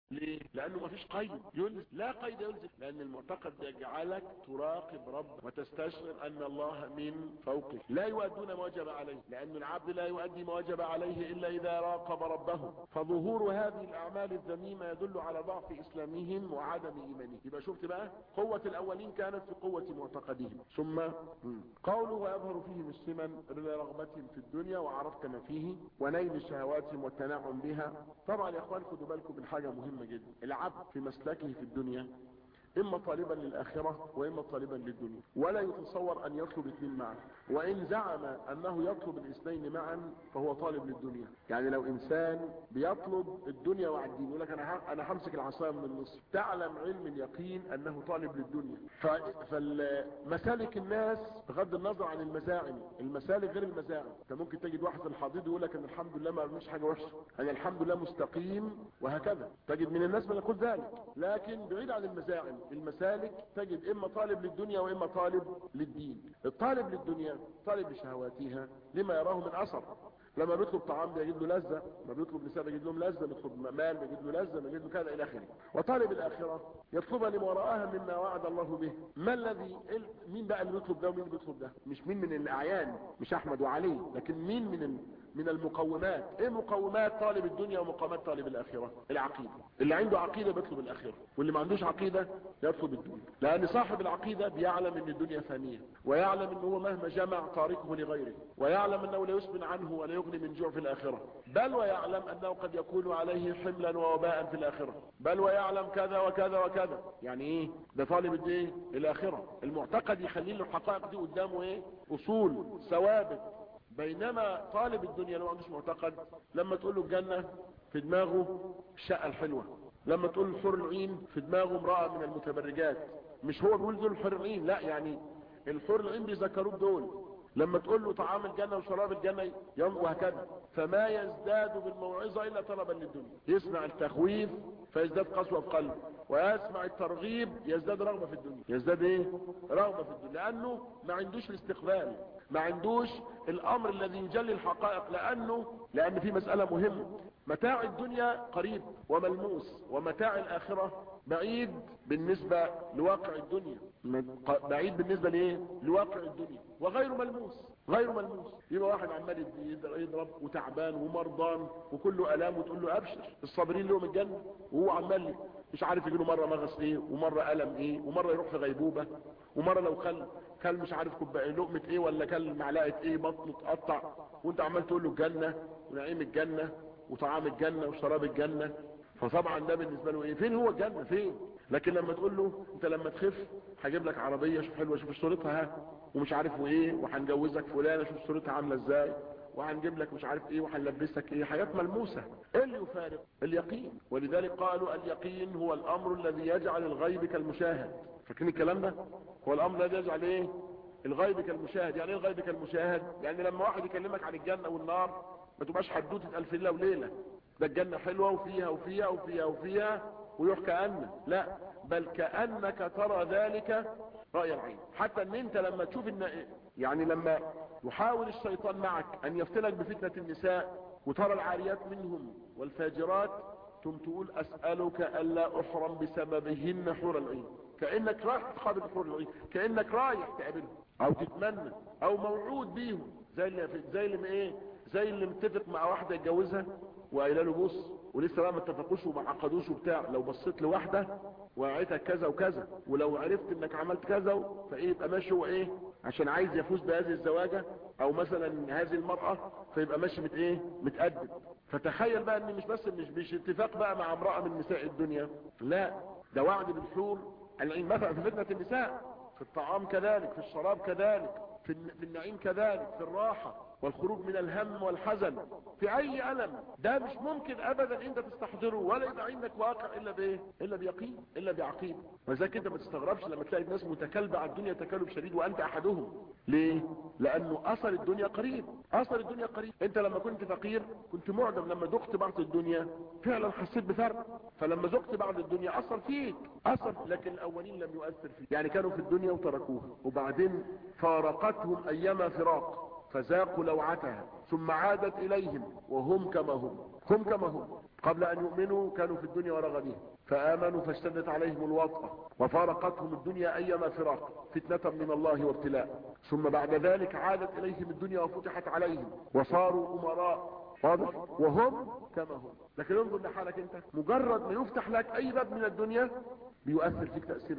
ليه لانه ما فيش قيد يلزم لا قيد يلزم لان المعتقد يجعلك تراقب ربك وتستشعر ان الله من فوقك لا يؤدون ما وجب عليه لان العبد لا يؤدي ما وجب عليه الا اذا راقب ربه فظهور هذه الاعمال الذميمه يدل على ضعف اسلامهم وعدم ايمانهم يبقى شفت بقى قوه الاولين كانت في قوه معتقدهم ثم قوله ويظهر فيهم السمن لرغبتهم في الدنيا وعرفت ما فيه ونيل شهواتهم والتنعم بها طبعا يا اخوان خدوا بالكم من حاجه مهمه جدا العبد في مسلكه في الدنيا اما طالبا للاخرة واما طالبا للدنيا ولا يتصور ان يطلب اثنين معا وان زعم انه يطلب الاثنين معا فهو طالب للدنيا يعني لو انسان بيطلب الدنيا والدين يقول لك انا انا همسك العصايه من النص تعلم علم اليقين انه طالب للدنيا فمسالك الناس بغض النظر عن المزاعم المسالك غير المزاعم انت ممكن تجد واحد في الحضيض يقول لك ان الحمد لله ما عملش حاجه وحشه انا الحمد لله مستقيم وهكذا تجد من الناس من يقول ذلك لكن بعيد عن المزاعم المسالك تجد اما طالب للدنيا واما طالب للدين الطالب للدنيا طالب لشهواتها لما يراه من اثر لما بيطلب طعام بيجد له لذة لما بيطلب نساء بيجد لهم لذة بيطلب مال بيجد له لذة بيجد له كذا الى اخره وطالب الاخرة يطلبها لما وراءها مما وعد الله به ما الذي مين بقى اللي بيطلب ده ومين اللي بيطلب ده مش مين من الاعيان مش احمد وعلي لكن مين من من المقومات ايه مقومات طالب الدنيا ومقومات طالب الاخرة العقيدة اللي عنده عقيدة بيطلب الاخرة واللي ما عندوش عقيدة يطلب الدنيا لان صاحب العقيدة بيعلم ان الدنيا فانية ويعلم انه مهما جمع تاركه لغيره ويعلم انه لا يسمن عنه ولا يغني من جوع في الاخرة بل ويعلم انه قد يكون عليه حملا ووباء في الاخرة بل ويعلم كذا وكذا وكذا يعني ايه ده طالب الايه الاخرة المعتقد يخلي له الحقائق دي قدامه ايه اصول ثوابت بينما طالب الدنيا لو عندوش معتقد لما تقول له الجنة في دماغه الشقة الحلوة لما تقول له حور العين في دماغه امرأة من المتبرجات مش هو بيقول دول حور العين لا يعني الحور العين بيذكروه بدول لما تقول له طعام الجنة وشراب الجنة يوم وهكذا فما يزداد بالموعظة الا طلبا للدنيا يسمع التخويف فيزداد قسوة في قلبه ويسمع الترغيب يزداد رغبة في الدنيا يزداد ايه رغبة في الدنيا لانه ما عندوش الاستقبال ما عندوش الامر الذي يجلي الحقائق لانه لان في مسألة مهمة متاع الدنيا قريب وملموس ومتاع الاخرة بعيد بالنسبة لواقع الدنيا بعيد بالنسبة لايه لواقع الدنيا وغير ملموس غير ملموس يبقى واحد عمال يضرب وتعبان ومرضان وكله الام وتقول له ابشر الصابرين لهم الجنة وهو عمال مش عارف يجيله مرة مغص ايه ومرة الم ايه ومرة يروح في غيبوبة ومرة لو كل كل مش عارف كوبايه لقمة ايه ولا كل معلقة ايه بطنه تقطع وانت عمال تقول له الجنة ونعيم الجنة وطعام الجنة وشراب الجنة فطبعا ده بالنسبة له ايه فين هو الجنة فين لكن لما تقول له انت لما تخف هجيب لك عربية شوف حلوة شوف صورتها ها ومش عارف وايه وهنجوزك فلانة شوف صورتها عاملة ازاي وهنجيب لك مش عارف ايه وهنلبسك ايه حاجات ملموسة ايه اللي يفارق اليقين ولذلك قالوا اليقين هو الامر الذي يجعل الغيب كالمشاهد فاكرين الكلام ده هو الامر الذي يجعل ايه الغيب كالمشاهد يعني ايه الغيب كالمشاهد يعني لما واحد يكلمك عن الجنة والنار ما تبقاش حدوتة الف ليلة وليلة ده الجنة حلوة وفيها وفيها وفيها وفيها ويحكى أن لا بل كأنك ترى ذلك رأي العين حتى ان انت لما تشوف ان يعني لما يحاول الشيطان معك ان يفتنك بفتنة النساء وترى العاريات منهم والفاجرات ثم تقول اسألك الا احرم بسببهن حور العين كأنك رايح تقابل حور العين كأنك رايح تقابلهم او تتمنى او موعود بيهم زي اللي زي اللي ايه زي اللي متفق مع واحدة يتجوزها وقايله له بص ولسه بقى ما اتفقوش وما عقدوش وبتاع لو بصيت لواحده وقعتك كذا وكذا ولو عرفت انك عملت كذا فايه يبقى ماشي هو ايه عشان عايز يفوز بهذه الزواجه او مثلا هذه المراه فيبقى ماشي مت ايه متقدم فتخيل بقى ان مش بس مش مش اتفاق بقى مع امراه من نساء الدنيا لا ده وعد بالحور العين مثلا في فتنه النساء في الطعام كذلك في الشراب كذلك في النعيم كذلك في الراحه والخروج من الهم والحزن في اي الم ده مش ممكن ابدا انت تستحضره ولا يبقى عندك واقع الا بايه الا بيقين الا بعقيده ولذلك انت ما تستغربش لما تلاقي الناس متكلبه على الدنيا تكلب شديد وانت احدهم ليه لانه اثر الدنيا قريب اثر الدنيا قريب انت لما كنت فقير كنت معدم لما ذقت بعض الدنيا فعلا حسيت بفرق فلما ذقت بعض الدنيا اثر فيك اثر لكن الاولين لم يؤثر فيك يعني كانوا في الدنيا وتركوها وبعدين فارقتهم ايما فراق فذاقوا لوعتها ثم عادت اليهم وهم كما هم هم كما هم قبل ان يؤمنوا كانوا في الدنيا ورغدها فامنوا فاشتدت عليهم الوطأة وفارقتهم الدنيا ايما فراق فتنة من الله وابتلاء ثم بعد ذلك عادت اليهم الدنيا وفتحت عليهم وصاروا امراء واضح وهم كما هم لكن انظر لحالك انت مجرد ما يفتح لك اي باب من الدنيا بيؤثر فيك تأثير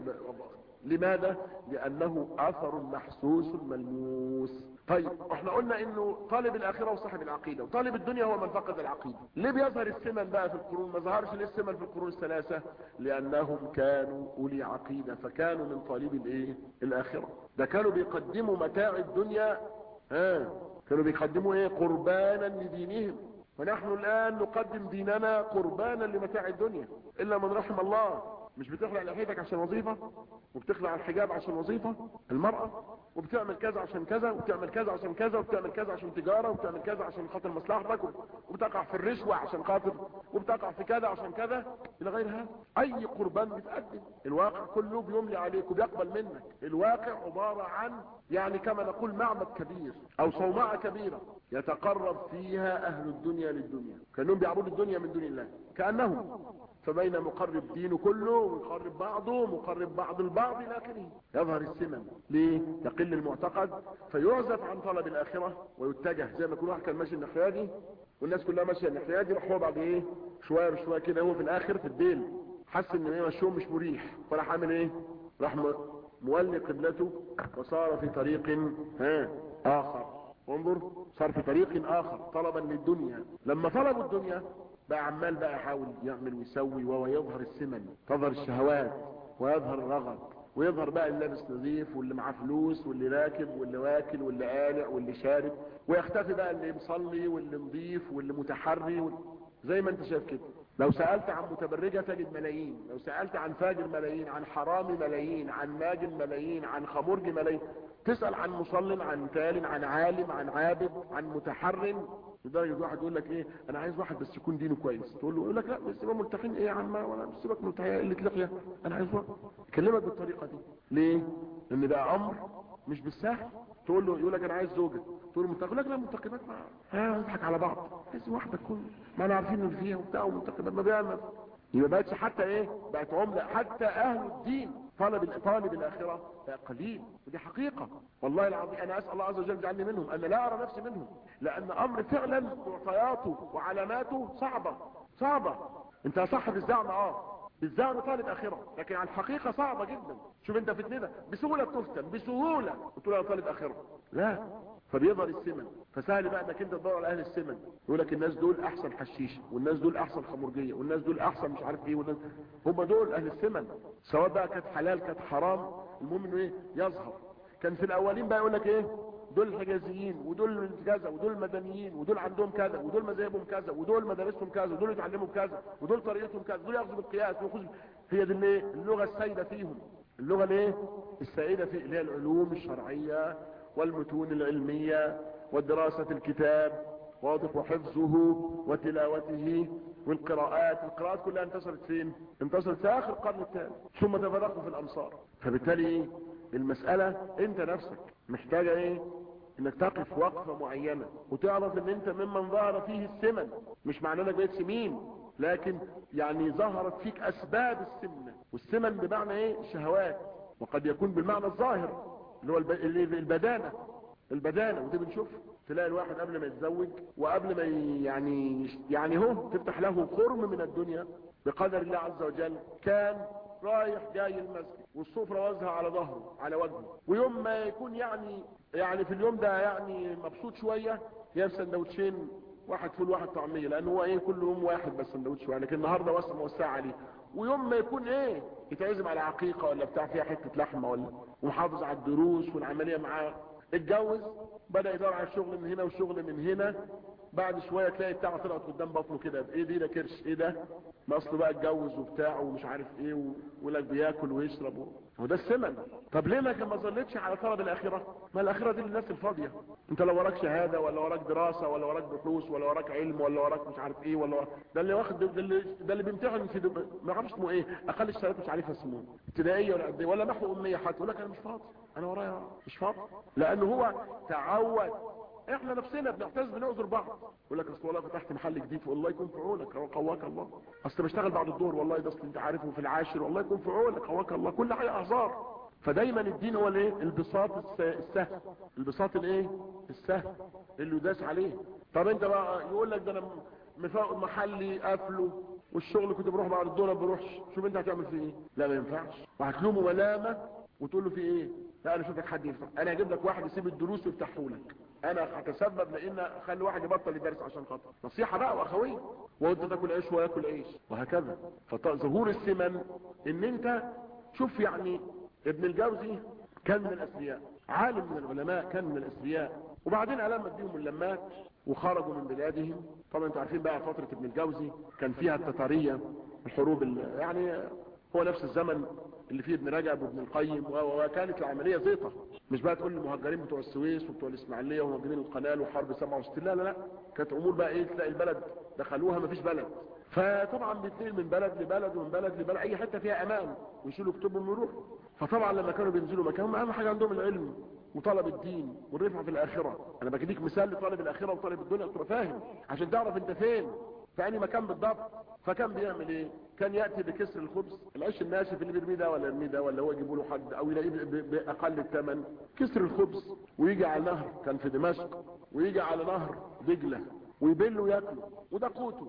لماذا لانه اثر محسوس ملموس طيب احنا قلنا انه طالب الاخرة وصاحب العقيدة وطالب الدنيا هو من فقد العقيدة ليه بيظهر السمن بقى في القرون ما ظهرش ليه السمن في القرون الثلاثة لانهم كانوا اولي عقيدة فكانوا من طالب الايه الاخرة ده كانوا بيقدموا متاع الدنيا ها كانوا بيقدموا ايه قربانا لدينهم ونحن الان نقدم ديننا قربانا لمتاع الدنيا الا من رحم الله مش بتخلع لحيتك عشان وظيفة وبتخلع الحجاب عشان وظيفة المرأة وبتعمل كذا عشان كذا وبتعمل كذا عشان كذا وبتعمل كذا عشان تجارة وبتعمل كذا عشان خاطر مصلحتك وبتقع في الرشوة عشان خاطر وبتقع في كذا عشان كذا الى غير هذا اي قربان بتقدم الواقع كله بيملي عليك وبيقبل منك الواقع عبارة عن يعني كما نقول معبد كبير او صومعة كبيرة يتقرب فيها اهل الدنيا للدنيا كانهم بيعبدوا الدنيا من دون الله كانهم فبين مقرب دينه كله ويقرب بعضه مقرب بعض البعض الى اخره يظهر السمن ليه يقل المعتقد فيعزف عن طلب الاخره ويتجه زي ما كل واحد كان ماشي الناحيه دي والناس كلها ماشيه الناحيه دي راح هو بعد ايه شويه بشويه كده هو في الاخر في الديل حس ان ايه مشيهم مش مريح فراح عامل ايه راح مولي قبلته وصار في طريق ها اخر انظر صار في طريق اخر طلبا للدنيا لما طلبوا الدنيا بقى عمال بقى يحاول يعمل ويسوي وهو يظهر السمن تظهر الشهوات ويظهر الرغب ويظهر بقى اللي لابس نظيف واللي معاه فلوس واللي راكب واللي واكل واللي قالع واللي شارب ويختفي بقى اللي مصلي واللي نظيف واللي متحري وال... زي ما انت شايف كده لو سألت عن متبرجة تجد ملايين لو سألت عن فاجر ملايين عن حرامي ملايين عن ماجن ملايين عن خمرج ملايين تسأل عن مصل عن تال عن عالم عن عابد عن متحرم لدرجه واحد يقول لك ايه انا عايز واحد بس يكون دينه كويس تقول له يقول لك لا بس يبقى ملتحين ايه يا عم ولا بس سيبك ملتحيه قله لقيه انا عايز واحد يكلمك بالطريقه دي ليه لان ده امر مش بالسهل تقول له يقول لك انا عايز زوجه تقول له منتقب لك لا منتقبات ما ها نضحك على بعض عايز واحده تكون ما انا عارفين اللي فيها وبتاع ومنتقبات ما بيعمل يبقى بقتش حتى ايه بقت عمله حتى اهل الدين طالب طالب الاخره قليل ودي حقيقه والله العظيم انا اسال الله عز وجل يجعلني منهم انا لا ارى نفسي منهم لان امر فعلا معطياته وعلاماته صعبه صعبه انت صاحب الزعم اه بالزعم طالب اخره لكن على الحقيقه صعبه جدا شوف انت فتنه بسهوله تفتن بسهوله وتقول انا طالب اخره لا فبيظهر السمن فسهل بقى انك انت تدور على اهل السمن يقول لك الناس دول احسن حشيشه والناس دول احسن خمرجيه والناس دول احسن مش عارف ايه والناس هم دول اهل السمن سواء بقى كانت حلال كانت حرام المهم انه ايه يظهر كان في الاولين بقى يقول لك ايه دول الحجازيين ودول كذا ودول المدنيين ودول عندهم كذا ودول مذاهبهم كذا ودول مدارسهم كذا ودول يتعلموا كذا ودول طريقتهم كذا دول ياخذوا بالقياس وياخذوا هي دي الايه اللغه السائده فيهم اللغه الايه السائده في اللي هي العلوم الشرعيه والمتون العلميه ودراسه الكتاب واضح وحفظه وتلاوته والقراءات القراءات كلها انتصرت فين انتصرت في اخر القرن الثاني ثم تفرقوا في الامصار فبالتالي ايه المسألة انت نفسك محتاجة ايه انك تقف وقفة معينة وتعرف ان انت ممن ظهر فيه السمن مش معنى انك بقيت سمين لكن يعني ظهرت فيك اسباب السمنة والسمن بمعنى ايه شهوات وقد يكون بالمعنى الظاهر اللي هو البدانة البدانة ودي بنشوف تلاقي الواحد قبل ما يتزوج وقبل ما يعني يعني هو تفتح له خرم من الدنيا بقدر الله عز وجل كان رايح جاي المسجد والسفرة وزها على ظهره على وجهه ويوم ما يكون يعني يعني في اليوم ده يعني مبسوط شوية جاب سندوتشين واحد فول واحد طعمية لان هو ايه كل يوم واحد بس سندوتش واحد لكن النهاردة وسع موسع عليه ويوم ما يكون ايه يتعزم على عقيقة ولا بتاع فيها حتة لحمة ولا ومحافظ على الدروس والعملية معاه اتجوز بدأ يدور على الشغل من هنا والشغل من هنا بعد شوية تلاقي بتاعه طلعت قدام بطنه كده ايه دي ده كرش ايه ده ما اصله بقى اتجوز وبتاع ومش عارف ايه ويقول لك بياكل ويشرب هو ده السمن طب ليه ما ما ظلتش على طلب الاخره ما الاخره دي للناس الفاضيه انت لو وراك شهاده ولا وراك دراسه ولا وراك بحوث ولا وراك علم ولا وراك مش عارف ايه ولا وراك ده اللي واخد ده اللي, ده اللي بيمتحن في دب... ما اعرفش اسمه ايه اقل الشهادات مش عارفها اسمه ابتدائيه ولا قد ولا محو اميه حتى يقول لك انا مش فاضي انا ورايا مش فاضي لانه هو تعود احنا نفسنا بنعتز بنعذر بعض يقول لك اصل والله فتحت محل جديد والله يكون في عونك قواك الله اصل بشتغل بعد الظهر والله ده اصل انت عارف وفي العاشر والله يكون في عونك قواك الله كل حاجه اعذار فدايما الدين هو الايه البساط السهل البساط الايه السهل اللي يداس عليه طب انت بقى يقول لك ده انا مفاق محلي قافله والشغل كنت بروح بعد الظهر ما بروحش شوف انت هتعمل فيه ايه لا ما ينفعش وهتلومه ملامه وتقول له في ايه لا انا اشوفك حد يفتح انا هجيب لك واحد يسيب الدروس ويفتحه لك انا هتسبب لان اخلي واحد يبطل يدرس عشان خاطر نصيحه بقى واخويه وانت تاكل عيش وياكل عيش وهكذا فظهور السمن ان انت شوف يعني ابن الجوزي كان من الاثرياء عالم من العلماء كان من الاثرياء وبعدين ألم بيهم اللمات وخرجوا من بلادهم طبعا انتوا عارفين بقى فترة ابن الجوزي كان فيها التتارية الحروب يعني هو نفس الزمن اللي فيه ابن رجب وابن القيم وكانت العملية زيطة مش بقى تقول المهجرين بتوع السويس وبتوع الاسماعيلية ومهاجرين القنال وحرب 67 لا لا لا كانت امور بقى ايه تلاقي البلد دخلوها مفيش بلد فطبعا بيتنقل من بلد لبلد ومن بلد لبلد اي حته فيها امان ويشيلوا كتبهم ويروحوا فطبعا لما كانوا بينزلوا مكانهم اهم حاجه عندهم العلم وطلب الدين والرفعه في الاخره انا بديك مثال لطالب الاخره وطالب الدنيا تبقى فاهم عشان تعرف انت فين في انهي مكان بالضبط فكان بيعمل ايه كان ياتي بكسر الخبز العيش الناشف اللي بيرميه ده ولا يرميه ده ولا هو يجيبوا له حد او يلاقيه باقل الثمن كسر الخبز ويجي على نهر كان في دمشق ويجي على نهر دجله ويبل وياكله وده قوته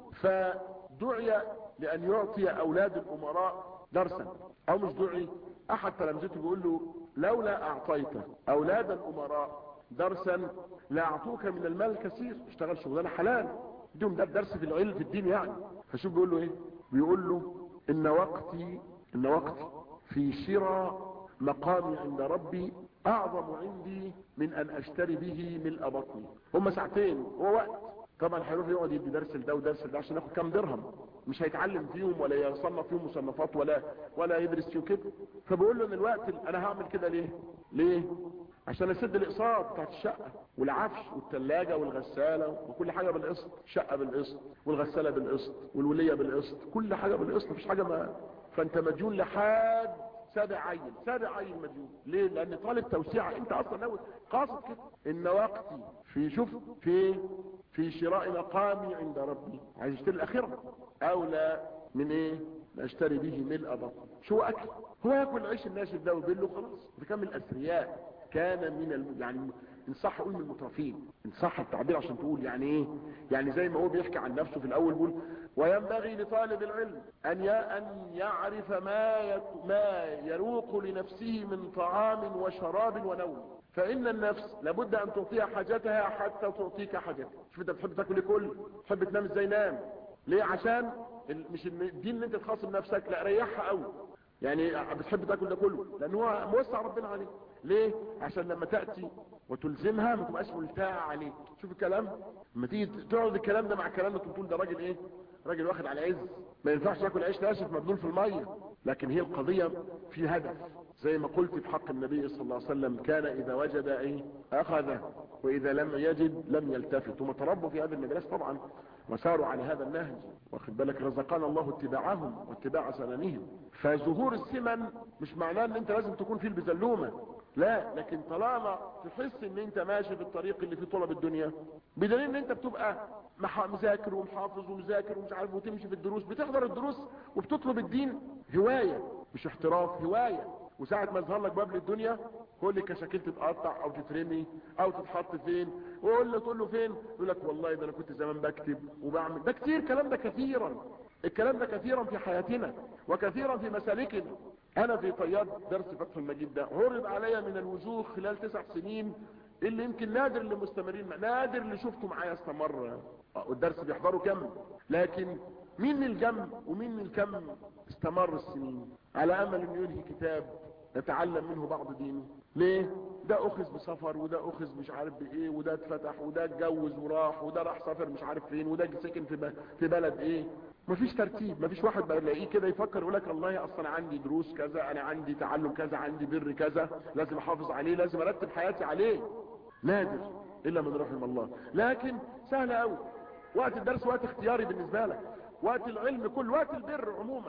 فدعي لان يعطي اولاد الامراء درسا او مش دعي احد تلامذته بيقول له لولا اعطيت اولاد الامراء درسا لاعطوك من المال كثير اشتغل شغلانه حلال اديهم ده درس في العلم في الدين يعني فشوف بيقول له ايه بيقول له ان وقتي ان وقتي في شراء مقامي عند ربي اعظم عندي من ان اشتري به ملء بطني هم ساعتين هو وقت طبعا هيروح يقعد يدي درس لده ودرس لده عشان ياخد كام درهم مش هيتعلم فيهم ولا يصنف فيهم مصنفات ولا ولا يدرس فيهم كده فبقول له ان الوقت انا هعمل كده ليه ليه عشان اسد الاقساط بتاعت الشقه والعفش والثلاجه والغساله وكل حاجه بالقسط الشقه بالقسط والغساله بالقسط والوليه بالقسط كل حاجه بالقسط مفيش حاجه ما فانت مديون لحد سابع عين سابع عين مديون ليه لان طالب توسيعه انت اصلا ناوي قاصد كده ان وقتي في شوف في في شراء مقامي عند ربي عايز اشتري الاخره اولى من ايه اشتري به ملء بطن شو اكل هو ياكل عيش الناشف ده ويبله خلاص بكمل الاثرياء كان من الم... يعني ان صح اقول من المترفين ان صح التعبير عشان تقول يعني ايه يعني زي ما هو بيحكي عن نفسه في الاول بيقول وينبغي لطالب العلم ان ان يعرف ما يك... ما يروق لنفسه من طعام وشراب ونوم فان النفس لابد ان تعطيها حاجتها حتى تعطيك حاجتها شوف انت بتحب تاكل ايه كل تحب تنام ازاي نام ليه عشان مش الدين اللي انت تخاصم نفسك لا ريحها قوي يعني بتحب تاكل ده كله لان هو موسع ربنا عليك ليه عشان لما تأتي وتلزمها ما تبقاش ملتاعة عليك شوف الكلام لما تيجي تقعد الكلام ده مع الكلام ده تقول ده راجل ايه راجل واخد على عز ما ينفعش ياكل عيش ناشف مبلول في الميه لكن هي القضيه في هدف زي ما قلت في حق النبي صلى الله عليه وسلم كان اذا وجد ايه اخذ واذا لم يجد لم يلتفت هم تربوا في هذه المدرسه طبعا وساروا على هذا النهج واخد بالك رزقنا الله اتباعهم واتباع سننهم فظهور السمن مش معناه ان انت لازم تكون فيه البزلومه لا لكن طالما تحس ان انت ماشي في الطريق اللي فيه طلب الدنيا بدليل ان انت بتبقى مذاكر ومحافظ ومذاكر ومش عارف وتمشي في الدروس بتحضر الدروس وبتطلب الدين هواية مش احتراف هواية وساعة ما يظهر لك باب للدنيا كل كشاكيل تتقطع او تترمي او تتحط فين وقول له تقول له فين يقول لك والله ده انا كنت زمان بكتب وبعمل ده كتير الكلام ده كثيرا الكلام ده كثيرا في حياتنا وكثيرا في مسالكنا انا في طياد درس فتح المجيد ده عرض عليا من الوجوه خلال تسع سنين اللي يمكن نادر اللي مستمرين نادر اللي شفته معايا استمر والدرس بيحضروا كم لكن مين من الجم ومين من الكم استمر السنين على امل انه ينهي كتاب نتعلم منه بعض دينه ليه ده اخذ بسفر وده اخذ مش عارف بايه وده اتفتح وده اتجوز وراح وده راح سافر مش عارف فين وده سكن في في بلد ايه مفيش ترتيب مفيش واحد بلاقيه كده يفكر يقول لك الله اصلا عندي دروس كذا انا عندي تعلم كذا عندي بر كذا لازم احافظ عليه لازم ارتب حياتي عليه نادر الا من رحم الله لكن سهل قوي وقت الدرس وقت اختياري بالنسبه لك وقت العلم كل وقت البر عموما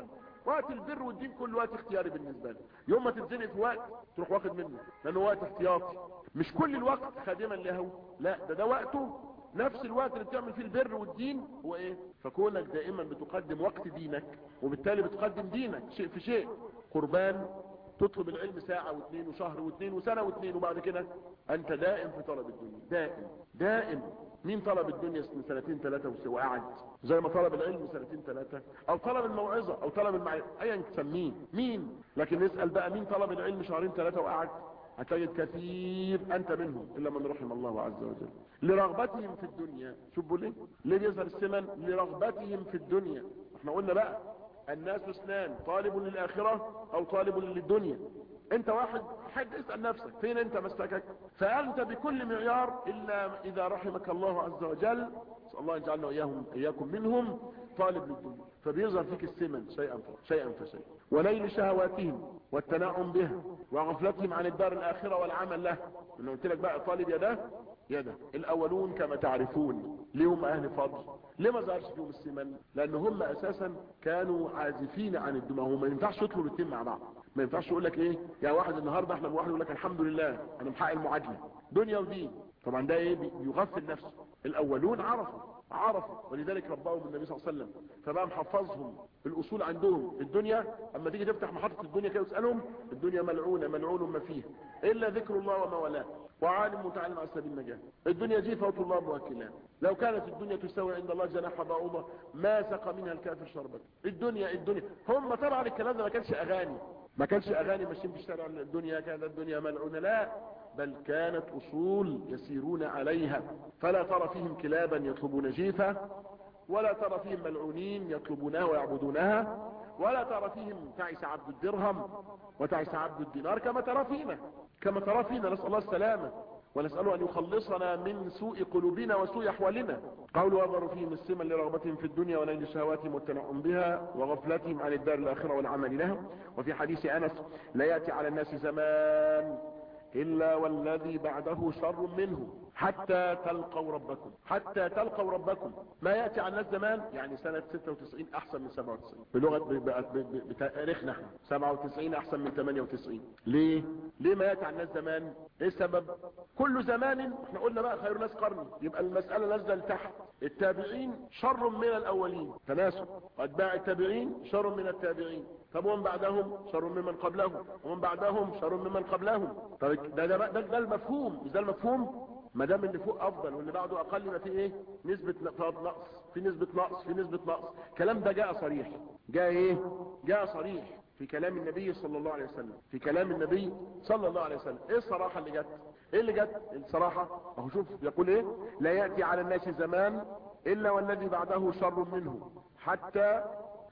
وقت البر والدين كل وقت اختياري بالنسبة لي يوم ما تتزنق في وقت تروح واخد منه لانه وقت احتياطي مش كل الوقت خادما له لا ده ده وقته نفس الوقت اللي بتعمل فيه البر والدين هو ايه فكونك دائما بتقدم وقت دينك وبالتالي بتقدم دينك شيء في شيء قربان تطلب العلم ساعة واثنين وشهر واثنين وسنة واثنين وبعد كده انت دائم في طلب الدنيا دائم دائم مين طلب الدنيا من سنتين ثلاثة وقعد زي ما طلب العلم سنتين ثلاثة او طلب الموعظة او طلب المعرفة ايا تسميه مين لكن نسأل بقى مين طلب العلم شهرين ثلاثة وقعد هتجد كثير انت منهم الا من رحم الله عز وجل لرغبتهم في الدنيا شوفوا ليه ليه بيظهر السمن لرغبتهم في الدنيا احنا قلنا بقى الناس اثنان طالب للاخرة او طالب للدنيا انت واحد حد اسأل نفسك فين انت مسلكك فانت بكل معيار الا اذا رحمك الله عز وجل نسال الله يجعلنا واياهم اياكم منهم طالب للدنيا فبيظهر فيك السمن شيئا شيئا فشيئا ونيل شهواتهم والتنعم بها وغفلتهم عن الدار الاخره والعمل له انا قلت لك بقى طالب يا ده يا ده الاولون كما تعرفون ليهم اهل فضل ليه ما ظهرش فيهم السمن لان هم اساسا كانوا عازفين عن الدماء هم ما ينفعش يطلبوا الاثنين مع بعض ما ينفعش يقول لك ايه يا واحد النهارده احنا واحد يقول لك الحمد لله انا محقق المعادله دنيا ودين طبعا ده ايه بيغفل نفسه الاولون عرفوا عرفوا ولذلك ربهم النبي صلى الله عليه وسلم فبقى محفظهم الاصول عندهم الدنيا اما تيجي تفتح محطه الدنيا كده وتسالهم الدنيا ملعونه ملعون ما فيها الا ذكر الله وما والاه وعالم متعلم على سبيل النجاه الدنيا جيفه وطلاب وكلام لو كانت الدنيا تساوي عند الله جناح بعوضه ما سقى منها الكافر شربة الدنيا الدنيا هم طبعا الكلام ده ما كانش اغاني ما كانش اغاني ماشيين في الشارع الدنيا كانت الدنيا ملعونه لا بل كانت اصول يسيرون عليها فلا ترى فيهم كلابا يطلبون جيفة ولا ترى فيهم ملعونين يطلبونها ويعبدونها ولا ترى فيهم تعس عبد الدرهم وتعس عبد الدينار كما ترى فينا كما ترى فينا نسأل الله السلامة ونسأله أن يخلصنا من سوء قلوبنا وسوء أحوالنا قولوا وضروا فيهم السمن لرغبتهم في الدنيا ونيل شهواتهم والتنعم بها وغفلتهم عن الدار الآخرة والعمل لها وفي حديث أنس لا يأتي على الناس زمان إلا والذي بعده شر منه حتى تلقوا ربكم حتى تلقوا ربكم ما يأتي على الناس زمان يعني سنة 96 أحسن من 97 بلغة بتاريخنا احنا 97 أحسن من 98 ليه؟ ليه ما يأتي على الناس زمان؟ ايه السبب؟ كل زمان احنا قلنا بقى خير ناس قرني يبقى المسألة نازلة لتحت التابعين شر من الأولين تناسب أتباع التابعين شر من التابعين طب ومن بعدهم شر ممن قبلهم ومن بعدهم شر ممن قبلهم طب ده ده, ده, ده المفهوم مش ده المفهوم ما دام اللي فوق افضل واللي بعده اقل ما في ايه نسبة نقص في نسبة نقص في نسبة نقص الكلام ده جاء صريح جاء ايه جاء صريح في كلام النبي صلى الله عليه وسلم في كلام النبي صلى الله عليه وسلم ايه الصراحة اللي جت ايه اللي جت الصراحة اهو شوف يقول ايه لا يأتي على الناس زمان الا والذي بعده شر منه حتى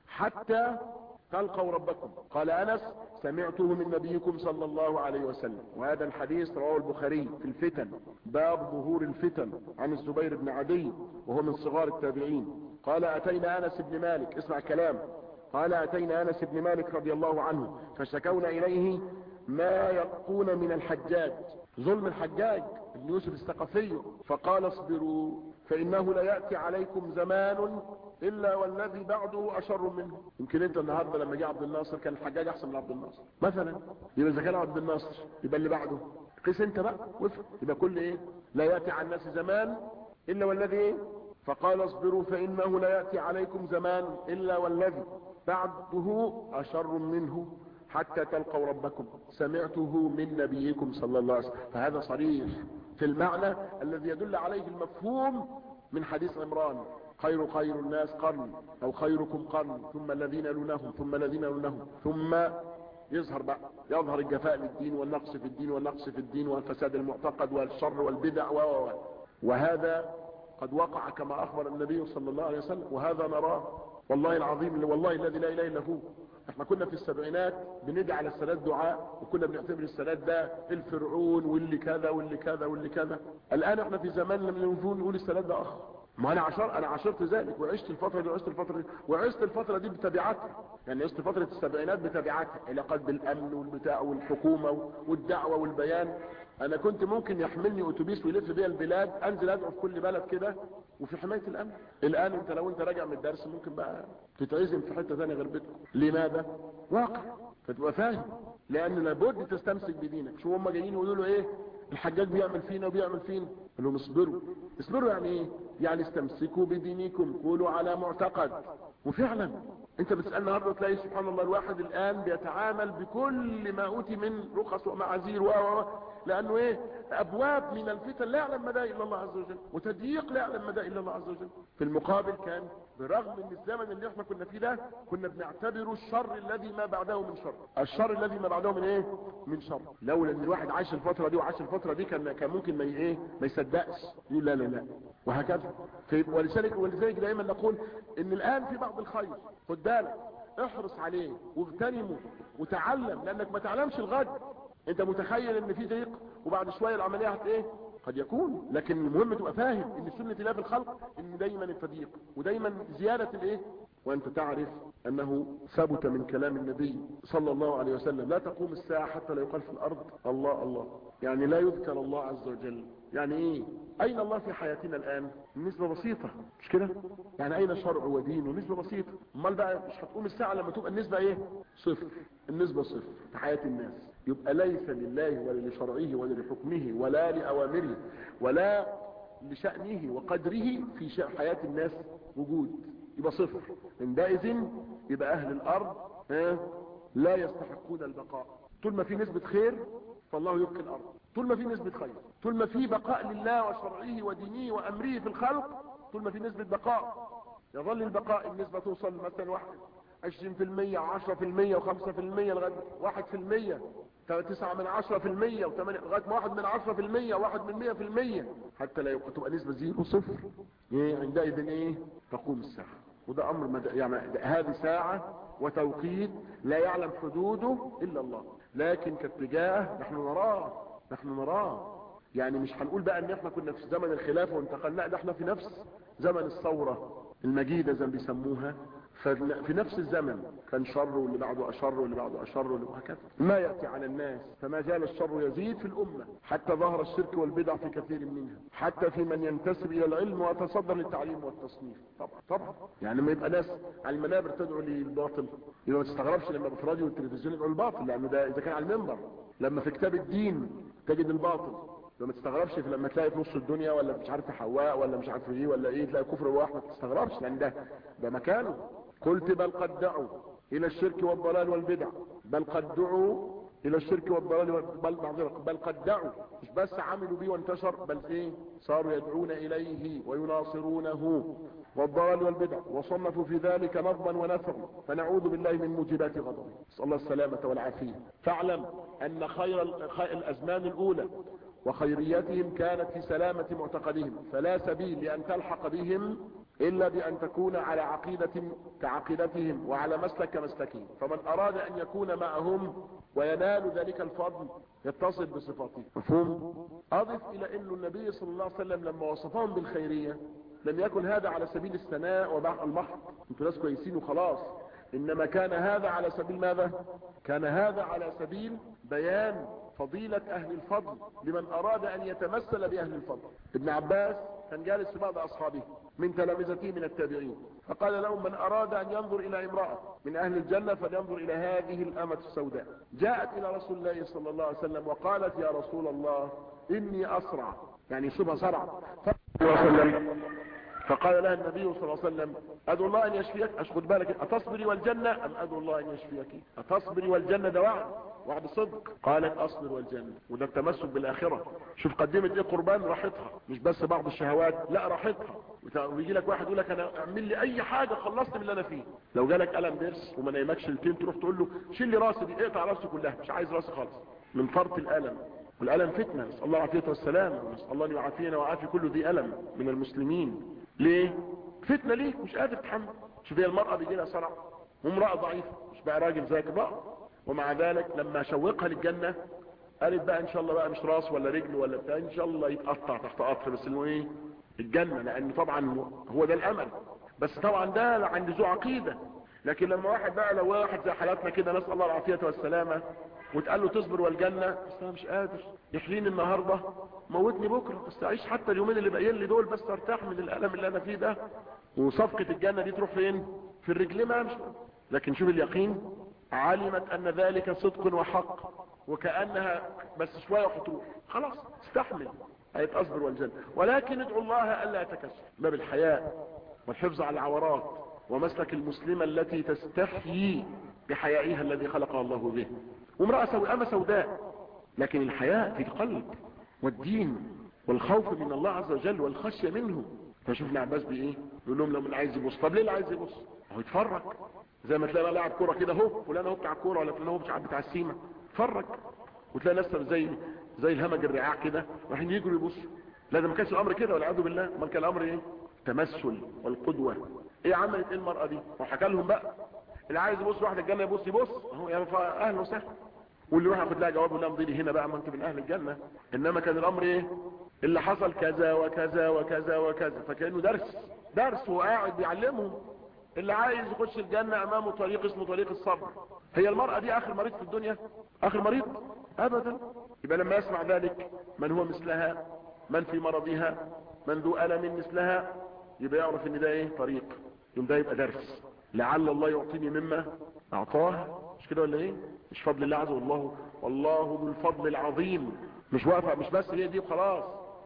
حتى تلقوا ربكم قال انس سمعته من نبيكم صلى الله عليه وسلم وهذا الحديث رواه البخاري في الفتن باب ظهور الفتن عن الزبير بن عدي وهو من صغار التابعين قال اتينا انس بن مالك اسمع كلام قال اتينا انس بن مالك رضي الله عنه فشكونا اليه ما يقون من الحجاج ظلم الحجاج ابن يوسف الثقفي فقال اصبروا فانه لا يأتي عليكم زمان الا والذي بعده اشر منه يمكن انت النهارده لما جه عبد الناصر كان الحجاج احسن من عبد الناصر مثلا يبقى اذا كان عبد الناصر يبقى اللي بعده قيس انت بقى وفق يبقى كل ايه لا ياتي على الناس زمان الا والذي ايه فقال اصبروا فانه لا ياتي عليكم زمان الا والذي بعده اشر منه حتى تلقوا ربكم سمعته من نبيكم صلى الله عليه وسلم فهذا صريح في المعنى الذي يدل عليه المفهوم من حديث عمران خير خير الناس قرن او خيركم قرن ثم الذين يلونهم ثم الذين يلونهم ثم يظهر بقى يظهر الجفاء للدين والنقص في الدين والنقص في الدين والفساد المعتقد والشر والبدع و وهذا قد وقع كما اخبر النبي صلى الله عليه وسلم وهذا نراه والله العظيم والله الذي لا اله الا هو احنا كنا في السبعينات بندعي على السادات دعاء وكنا بنعتبر السادات ده الفرعون واللي كذا واللي كذا واللي كذا الان احنا في زمان لما نقول نقول السادات ده اخ ما انا عشر انا عاشرت ذلك وعشت الفتره دي وعشت الفتره دي وعشت الفتره دي بتبعاتها يعني عشت فتره السبعينات بتبعاتها علاقات بالامن والبتاع والحكومه والدعوه والبيان انا كنت ممكن يحملني اتوبيس ويلف بيا البلاد انزل ادعو في كل بلد كده وفي حمايه الامن الان انت لو انت راجع من الدرس ممكن بقى تتعزم في حته ثانيه غير بيتكم لماذا واقع فتبقى فاهم لان لابد تستمسك بدينك شو هم جايين يقولوا له ايه الحجاج بيعمل فينا وبيعمل فينا قال لهم اصبروا اصبروا يعني ايه يعني استمسكوا بدينكم قولوا على معتقد وفعلا انت بتسال النهارده تلاقي سبحان الله الواحد الان بيتعامل بكل ما اوتي من رخص ومعاذير و لانه ايه ابواب من الفتن لا يعلم مدى الا الله عز وجل وتضييق لا يعلم مدى الا الله عز وجل في المقابل كان برغم ان الزمن اللي احنا كنا فيه ده كنا بنعتبره الشر الذي ما بعده من شر الشر الذي ما بعده من ايه من شر لولا ان الواحد عاش الفتره دي وعاش الفتره دي كان كان ممكن ما ايه ما يصدقش يقول لا لا لا وهكذا ولذلك ولذلك دايما نقول ان الان في بعض الخير خد بالك احرص عليه واغتنمه وتعلم لانك ما تعلمش الغد انت متخيل ان في ضيق وبعد شويه العمليه هت ايه قد يكون لكن المهم تبقى فاهم ان سنه الله في الخلق ان دايما التضييق ودايما زياده الايه وانت تعرف انه ثبت من كلام النبي صلى الله عليه وسلم لا تقوم الساعه حتى لا يقال في الارض الله الله يعني لا يذكر الله عز وجل يعني ايه اين الله في حياتنا الان النسبة بسيطة مش كده يعني اين شرع ودين ونسبة بسيطة امال بقى مش هتقوم الساعة لما تبقى النسبة ايه صفر النسبة صفر في حياة الناس يبقى ليس لله ولا لشرعه ولا لحكمه ولا لأوامره ولا لشأنه وقدره في شأن حياة الناس وجود يبقى صفر عندئذ يبقى اهل الارض ها لا يستحقون البقاء طول ما في نسبة خير فالله يبقي الارض طول ما في نسبة خير طول ما في بقاء لله وشرعه ودينه وامره في الخلق طول ما في نسبة بقاء يظل البقاء النسبة توصل مثلا واحد عشرين في المية عشرة في المية وخمسة في المية لغاية واحد في المية تسعة من عشرة في المية وثمانية لغاية ما واحد من عشرة في المية واحد من مية في المية حتى لا يبقى تبقى نسبة زيرو صفر ايه عندئذ ايه تقوم الساعة وده امر مد... يعني هذه ساعة وتوقيت لا يعلم حدوده الا الله لكن كاتجاه نحن نراه نحن نراه يعني مش هنقول بقى ان احنا كنا في زمن الخلافة وانتقلنا لا ده احنا في نفس زمن الثورة المجيدة زي ما بيسموها في نفس الزمن كان شر واللي بعده اشر واللي بعده اشر وهكذا ما يأتي على الناس فما زال الشر يزيد في الامة حتى ظهر الشرك والبدع في كثير منها حتى في من ينتسب الى العلم ويتصدر للتعليم والتصنيف طبعا طبعا يعني ما يبقى ناس على المنابر تدعو للباطل يبقى ما تستغربش لما في الراديو والتلفزيون يدعوا الباطل لانه ده اذا كان على المنبر لما في كتاب الدين تجد الباطل ما تستغربش في لما تلاقي في نص الدنيا ولا مش عارف حواء ولا مش عارف ايه ولا ايه تلاقي كفر واحد ما تستغربش لان ده ده مكانه قلت بل قد دعوا الى الشرك والضلال والبدع بل قد دعوا الى الشرك والضلال بل بل قد دعوا مش بس عملوا بيه وانتشر بل ايه صاروا يدعون اليه ويناصرونه والضلال والبدع وصنفوا في ذلك نظما ونثرا فنعوذ بالله من موجبات غضبه نسال الله السلامه والعافيه فاعلم ان خير الازمان الاولى وخيريتهم كانت في سلامة معتقدهم فلا سبيل لأن تلحق بهم إلا بأن تكون على عقيدة كعقيدتهم وعلى مسلك كمسلكهم فمن أراد أن يكون معهم وينال ذلك الفضل يتصل بصفاته مفهوم أضف إلى أن النبي صلى الله عليه وسلم لما وصفهم بالخيرية لم يكن هذا على سبيل الثناء والمحض انتوا ناس كويسين وخلاص إنما كان هذا على سبيل ماذا كان هذا على سبيل بيان فضيلة اهل الفضل لمن اراد ان يتمثل باهل الفضل ابن عباس كان جالس في بعض اصحابه من تلامذته من التابعين فقال لهم من اراد ان ينظر الى امرأة من اهل الجنة فلينظر الى هذه الامة السوداء جاءت الى رسول الله صلى الله عليه وسلم وقالت يا رسول الله اني اسرع يعني شبه صرع فقال لها النبي صلى الله عليه وسلم ادعو الله ان يشفيك اشخد بالك اتصبري والجنة ام ادعو الله ان يشفيك اتصبري والجنة ده وعد وعد صدق قالت اصبر والجنة وده التمسك بالاخرة شوف قدمت ايه قربان راحتها مش بس بعض الشهوات لا راحتها ويجي لك واحد يقول لك انا اعمل لي اي حاجة خلصت من اللي انا فيه لو جالك الم ضرس وما نايمكش ليلتين تروح تقول له شيل لي راسي دي اقطع راسي كلها مش عايز راسي خالص من فرط الالم والالم فتنة نسال الله العافيه والسلام ونسال الله ان يعافينا ويعافي كل ذي الم من المسلمين ليه فتنة ليه مش قادر تتحمل شوف هي المرأة بيجي لها صرع وامرأة ضعيفة مش بقى راجل ذاكر بقى ومع ذلك لما شوقها للجنة قالت بقى ان شاء الله بقى مش راس ولا رجل ولا بتاع ان شاء الله يتقطع تحت قطر بس انه ايه الجنة لان طبعا هو ده الامل بس طبعا ده عند ذو عقيدة لكن لما واحد بقى لو واحد زي حالاتنا كده نسأل الله العافية والسلامة وتقال له تصبر والجنة بس انا مش قادر يحليني النهاردة موتني بكرة بس اعيش حتى اليومين اللي باقيين لي دول بس ارتاح من الالم اللي انا فيه ده وصفقة الجنة دي تروح فين في الرجل ما مش لكن شوف اليقين علمت ان ذلك صدق وحق وكأنها بس شوية وهتروح خلاص استحمل هيتصبر والجنة ولكن ادعو الله الا يتكسر باب الحياء والحفظ على العورات ومسلك المسلمة التي تستحيي بحيائها الذي خلقها الله به وامرأة سوء أما سوداء لكن الحياء في القلب والدين والخوف من الله عز وجل والخشية منه فشوفنا عباس بايه يقول لهم لو من عايز يبص طب ليه اللي عايز يبص هو يتفرج زي ما تلاقي لاعب كوره كده اهو فلان اهو بتاع الكوره ولا فلان اهو بتاع بتاع السيما اتفرج وتلاقي ناس زي زي الهمج الرعاع كده رايحين يجروا يبصوا لا ده ما كانش الامر كده والعياذ بالله امال كان الامر ايه تمثل والقدوه ايه عملت ايه المراه دي وحكى لهم بقى اللي عايز يبص واحد الجنه يبص يبص اهو يا اهلا وسهلا واللي يروح ياخد لها جواب ولا امضي لي هنا بقى ما انت من اهل الجنه انما كان الامر ايه اللي حصل كذا وكذا وكذا وكذا فكانه درس درس وقاعد بيعلمهم اللي عايز يخش الجنه امامه طريق اسمه طريق الصبر هي المراه دي اخر مريض في الدنيا اخر مريض ابدا يبقى لما يسمع ذلك من هو مثلها من في مرضها من ذو الم مثلها يبقى يعرف ان ده ايه طريق يوم ده يبقى درس لعل الله يعطيني مما اعطاه مش كده ولا ايه مش فضل الله عز والله والله ذو الفضل العظيم مش واقفه مش بس هي دي وخلاص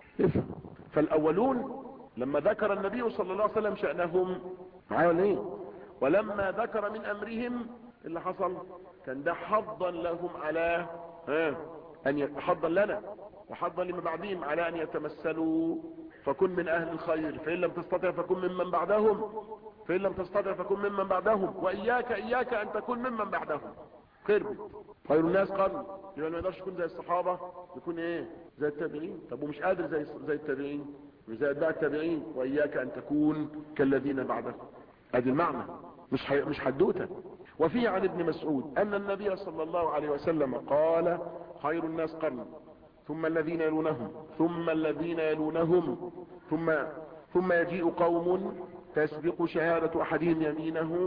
فالاولون لما ذكر النبي صلى الله عليه وسلم شأنهم معايا ولا ايه ولما ذكر من امرهم اللي حصل كان ده حظا لهم على ها ان حظا لنا وحظا لما بعدهم على ان يتمثلوا فكن من اهل الخير فان لم تستطع فكن ممن بعدهم فان لم تستطع فكن ممن بعدهم واياك اياك ان تكون ممن بعدهم قرب خير الناس قرن يبقى ما يقدرش يكون زي الصحابه يكون ايه زي التابعين طب ومش قادر زي زي التابعين مش زي اتباع التابعين واياك ان تكون كالذين بعدهم ادي المعنى مش حي... مش حدوته وفي عن ابن مسعود ان النبي صلى الله عليه وسلم قال خير الناس قرن ثم الذين يلونهم ثم الذين يلونهم ثم ثم يجيء قوم تسبق شهادة احدهم يمينه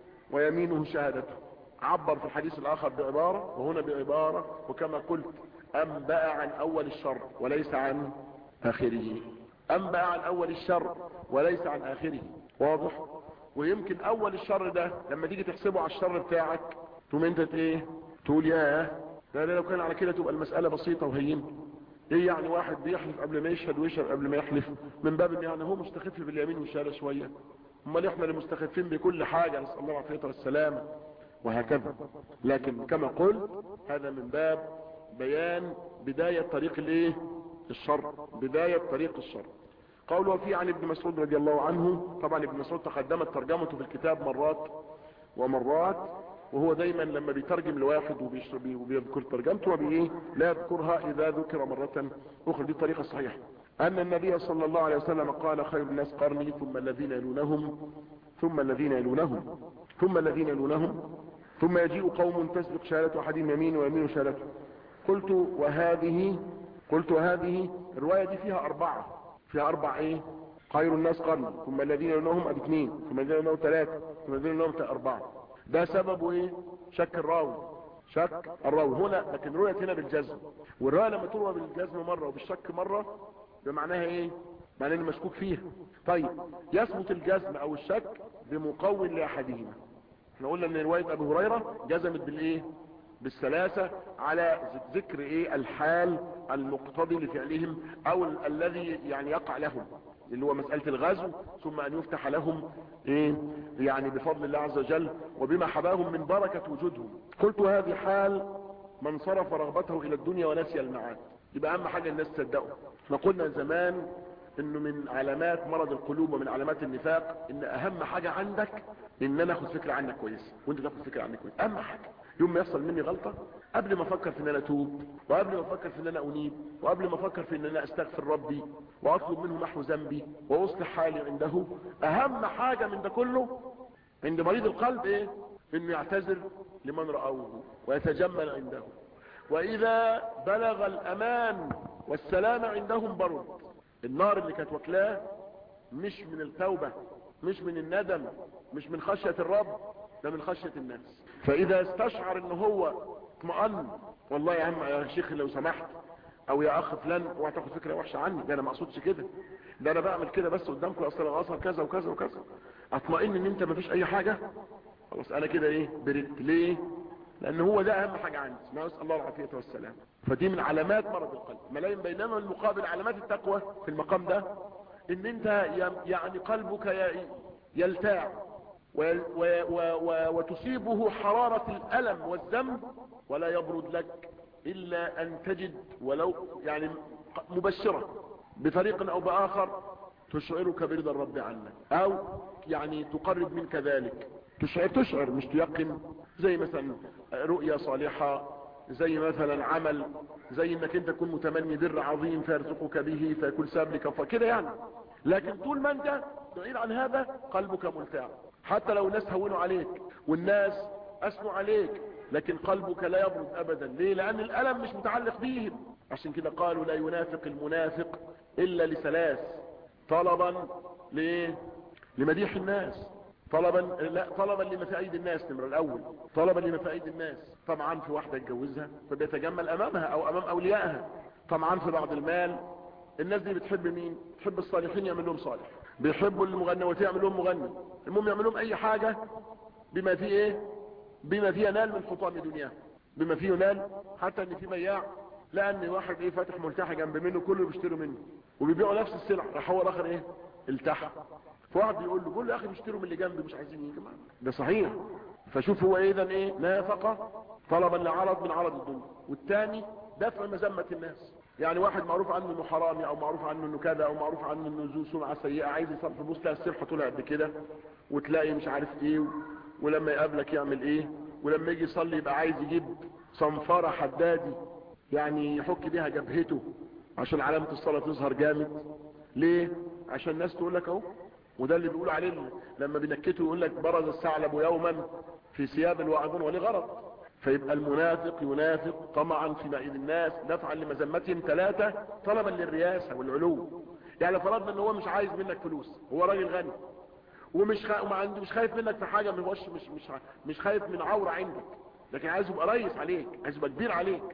ويمينه شهادته عبر في الحديث الاخر بعبارة وهنا بعبارة وكما قلت انبأ عن اول الشر وليس عن اخره انبأ عن اول الشر وليس عن اخره واضح ويمكن اول الشر ده لما تيجي تحسبه على الشر بتاعك تقوم انت ايه تقول ياه ده لو كان على كده تبقى المسألة بسيطة وهينة ايه يعني واحد بيحلف قبل ما يشهد ويشهد قبل ما يحلف من باب ان يعني هو مستخف باليمين والشهاده شوية امال احنا اللي مستخفين بكل حاجة نسأل الله العافية والسلامة وهكذا لكن كما قلت هذا من باب بيان بداية طريق الايه الشر بداية طريق الشر قوله في عن ابن مسعود رضي الله عنه طبعا ابن مسعود تقدمت ترجمته في الكتاب مرات ومرات وهو دايما لما بيترجم لواحد وبيذكر ترجمته وبايه لا يذكرها اذا ذكر مرة اخرى دي الطريقة الصحيحة ان النبي صلى الله عليه وسلم قال خير الناس قرني ثم الذين يلونهم ثم الذين يلونهم ثم الذين يلونهم ثم يجيء قوم تسبق شهادة احدهم يمين ويمين شهادته قلت وهذه قلت وهذه الرواية دي فيها اربعة فيها اربع ايه خير الناس قرن ثم الذين يلونهم ادي اثنين ثم الذين يلونهم ثلاثة ثم الذين يلونهم اربعة ده سببه ايه شك الراوي شك الراوي هنا لكن رؤية هنا بالجزم والرؤية لما تروى بالجزم مرة وبالشك مرة بمعناها ايه معناه انه مشكوك فيها طيب يثبت الجزم او الشك بمقوم لاحدهما احنا قلنا ان رواية ابي هريرة جزمت بالايه بالثلاثة على ذكر ايه الحال المقتضي لفعلهم او ال الذي يعني يقع لهم اللي هو مسألة الغزو ثم ان يفتح لهم ايه يعني بفضل الله عز وجل وبما حباهم من بركة وجودهم قلت هذه حال من صرف رغبته الى الدنيا ونسي المعاد يبقى اهم حاجة الناس تصدقوا احنا قلنا زمان انه من علامات مرض القلوب ومن علامات النفاق ان اهم حاجة عندك ان انا اخد فكرة عنك كويس وانت تاخد فكرة عنك كويس اهم حاجة يوم ما يحصل مني غلطة قبل ما افكر في ان انا اتوب وقبل ما افكر في ان انا انيب وقبل ما افكر في ان انا استغفر ربي واطلب منه محو ذنبي واصلح حالي عنده اهم حاجة من ده كله عند مريض القلب ايه انه يعتذر لمن رأوه ويتجمل عنده واذا بلغ الامان والسلام عندهم برد النار اللي كانت واكلاه مش من التوبة مش من الندم مش من خشية الرب ده من خشية الناس فاذا استشعر ان هو اطمأن والله يا عم يا شيخ لو سمحت او يا اخ فلان اوعى تاخد فكره وحشه عني ده انا ما اقصدش كده ده انا بعمل كده بس قدامكم اصل انا اصلا كذا وكذا وكذا اطمئن ان انت ما فيش اي حاجه خلاص انا كده ايه بريت ليه لان هو ده اهم حاجه عندي نسال الله العافيه والسلام فدي من علامات مرض القلب ملايين بينما المقابل علامات التقوى في المقام ده ان انت يعني قلبك يلتاع وتصيبه حرارة الألم والذنب ولا يبرد لك إلا أن تجد ولو يعني مبشرة بطريق أو بآخر تشعرك برضا الرب عنك أو يعني تقرب منك ذلك تشعر تشعر مش تيقن زي مثلا رؤية صالحة زي مثلا عمل زي انك انت تكون متمني بر عظيم فيرزقك به فيكون ساب لك فكده يعني لكن طول ما انت بعيد عن هذا قلبك ملتاع حتى لو الناس هونوا عليك والناس اثنوا عليك لكن قلبك لا يبرد ابدا ليه لان الالم مش متعلق بيهم عشان كده قالوا لا ينافق المنافق الا لثلاث طلبا ليه لمديح الناس طلبا لا طلبا لمفايد الناس نمرة الاول طلبا لمفايد الناس طبعا في واحدة يتجوزها فبيتجمل امامها او امام اوليائها طبعا في بعض المال الناس دي بتحب مين تحب الصالحين يعمل لهم صالح بيحبوا المغنوات يعمل لهم مغني المهم يعمل لهم اي حاجة بما فيه ايه بما فيه ينال من حطام دنياه بما فيه ينال حتى ان في بياع لان واحد ايه فاتح ملتحى جنب منه كله بيشتروا منه وبيبيعوا نفس السلع راح هو الاخر ايه التحى فواحد بيقول له بيقول له يا اخي بيشتروا من اللي جنبي مش عايزين يجي معانا ده صحيح فشوف هو اذا ايه نافقه طلبا لعرض من عرض الدنيا والثاني دفع مذمه الناس يعني واحد معروف عنه انه حرامي او معروف عنه انه كذا او معروف عنه انه ذو سمعه سيئه عايز يصرف فلوس تلاقي السلحه طلع قد كده وتلاقي مش عارف ايه ولما يقابلك يعمل ايه ولما يجي يصلي يبقى عايز يجيب صنفره حدادي يعني يحك بيها جبهته عشان علامه الصلاه تظهر جامد ليه عشان الناس تقول لك اهو وده اللي بيقول عليه لما بينكته يقول لك برز الثعلب يوما في ثياب الواعظون ولغرض فيبقى المنافق ينافق طمعا في مائد الناس دفعا لمذمتهم ثلاثة طلبا للرياسة والعلو يعني فرضنا ان هو مش عايز منك فلوس هو راجل غني ومش خا... وما عنده مش خايف منك في حاجة مش مش مش مش خايف من عورة عندك لكن عايز يبقى ريس عليك عايز يبقى كبير عليك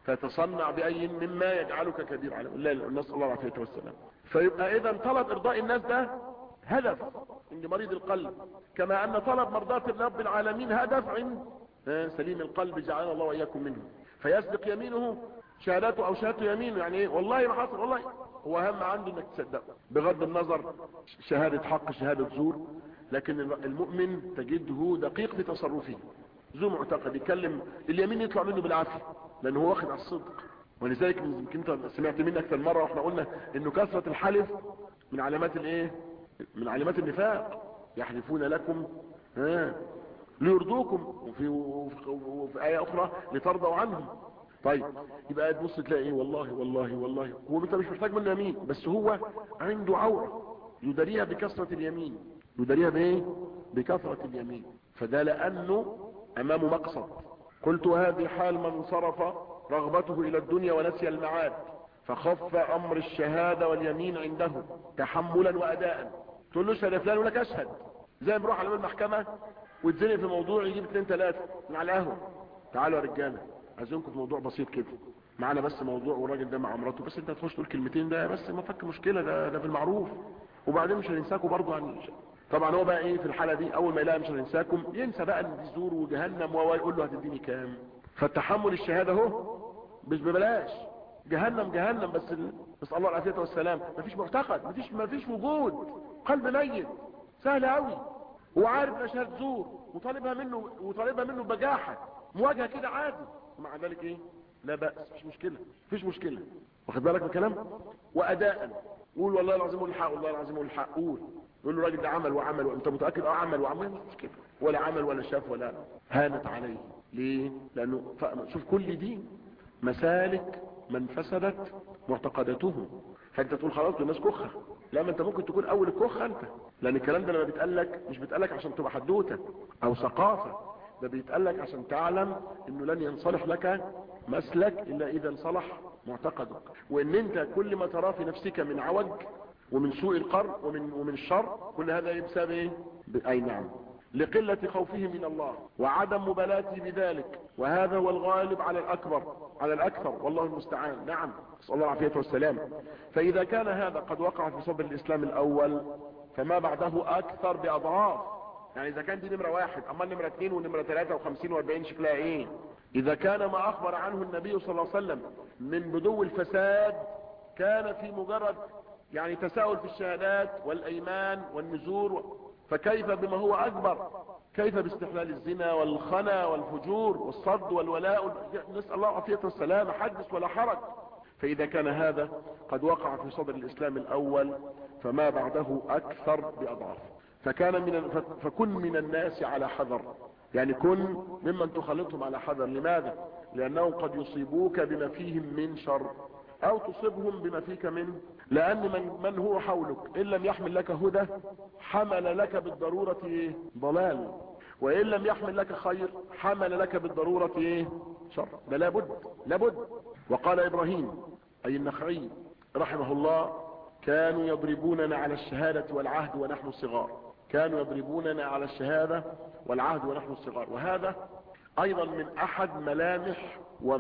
فتصنع بأي مما يجعلك كبير عليه الله نسأل الله العافية والسلام فيبقى اذا طلب ارضاء الناس ده هدف عند مريض القلب كما ان طلب مرضاة رب العالمين هدف عند سليم القلب جعلنا الله واياكم منه فيسبق يمينه شهادته او شهادته يمينه يعني ايه والله ما حصل والله هو اهم عنده انك تصدقه بغض النظر شهادة حق شهادة زور لكن المؤمن تجده دقيق في تصرفه ذو معتقد يتكلم اليمين يطلع منه بالعافية لانه هو واخد على الصدق ولذلك يمكن انت سمعت مني اكثر مرة واحنا قلنا انه كثرة الحلف من علامات الايه من علامات النفاق يحلفون لكم ها ليرضوكم وفي, وفي آية أخرى لترضوا عنهم طيب يبقى تبص تلاقي ايه والله والله والله هو انت مش محتاج منه يمين بس هو عنده عورة يداريها بكثرة اليمين يداريها بايه بكثرة اليمين فده لأنه أمامه مقصد قلت هذه حال من صرف رغبته إلى الدنيا ونسي المعاد فخف أمر الشهادة واليمين عنده تحملا وأداء تقول له اشهد يا فلان يقول لك اشهد زي ما بروح على المحكمة ويتزنق في موضوع يجيب اثنين ثلاثة من على القهوة تعالوا يا رجالة عايزينكم في موضوع بسيط كده معانا بس موضوع والراجل ده مع مراته بس انت تخش تقول كلمتين ده بس ما فك مشكلة ده ده في المعروف وبعدين مش هننساكم برضه عن طبعا هو بقى ايه في الحالة دي اول ما يلاقي مش هننساكم ينسى بقى ان دي زور وجهنم ويقول له هتديني كام فالتحمل الشهادة اهو مش ببلاش جهنم جهنم بس ال... بس الله العافية والسلام مفيش معتقد مفيش مفيش وجود قلب ميت سهل قوي هو عارف ان شهادة زور وطالبها منه وطالبها منه بجاحة مواجهة كده عادي ومع ذلك ايه لا بأس مش مشكلة مفيش مشكلة واخد بالك من الكلام واداء قول والله العظيم قول الحق والله العظيم قول الحق قول يقول له الراجل ده عمل وعمل وانت متاكد اه عمل وعمل مش مشكله ولا عمل ولا شاف ولا هانت عليه ليه لانه شوف كل دي مسالك من فسدت معتقداتهم فانت تقول خلاص الناس كخه لا ما انت ممكن تكون اول الكخه انت لان الكلام ده لما بيتقال لك مش بيتقال لك عشان تبقى حدوته او ثقافه ده بيتقال لك عشان تعلم انه لن ينصلح لك مسلك الا اذا انصلح معتقدك وان انت كل ما تراه في نفسك من عوج ومن سوء القرن ومن, ومن الشر كل هذا بسبب ايه اي نعم لقلة خوفه من الله وعدم مبالاته بذلك وهذا هو الغالب على الأكبر على الأكثر والله المستعان نعم صلى الله عليه والسلام فإذا كان هذا قد وقع في صدر الإسلام الأول فما بعده أكثر بأضعاف يعني إذا كان دي نمرة واحد أما نمرة اثنين ونمرة ثلاثة وخمسين واربعين شكلها إيه إذا كان ما أخبر عنه النبي صلى الله عليه وسلم من بدو الفساد كان في مجرد يعني تساؤل في الشهادات والأيمان والنزور فكيف بما هو أكبر كيف باستحلال الزنا والخنا والفجور والصد والولاء نسأل الله عافية والسلام حدث ولا حرج فإذا كان هذا قد وقع في صدر الإسلام الأول فما بعده أكثر بأضعاف فكان من فكن من الناس على حذر يعني كن ممن تخلطهم على حذر لماذا لأنهم قد يصيبوك بما فيهم من شر أو تصيبهم بما فيك من لأن من, من هو حولك إن لم يحمل لك هدى حمل لك بالضرورة إيه؟ ضلال وإن لم يحمل لك خير حمل لك بالضرورة إيه؟ شر ده لابد لابد وقال إبراهيم أي النخعي رحمه الله كانوا يضربوننا على الشهادة والعهد ونحن صغار كانوا يضربوننا على الشهادة والعهد ونحن صغار وهذا أيضا من أحد ملامح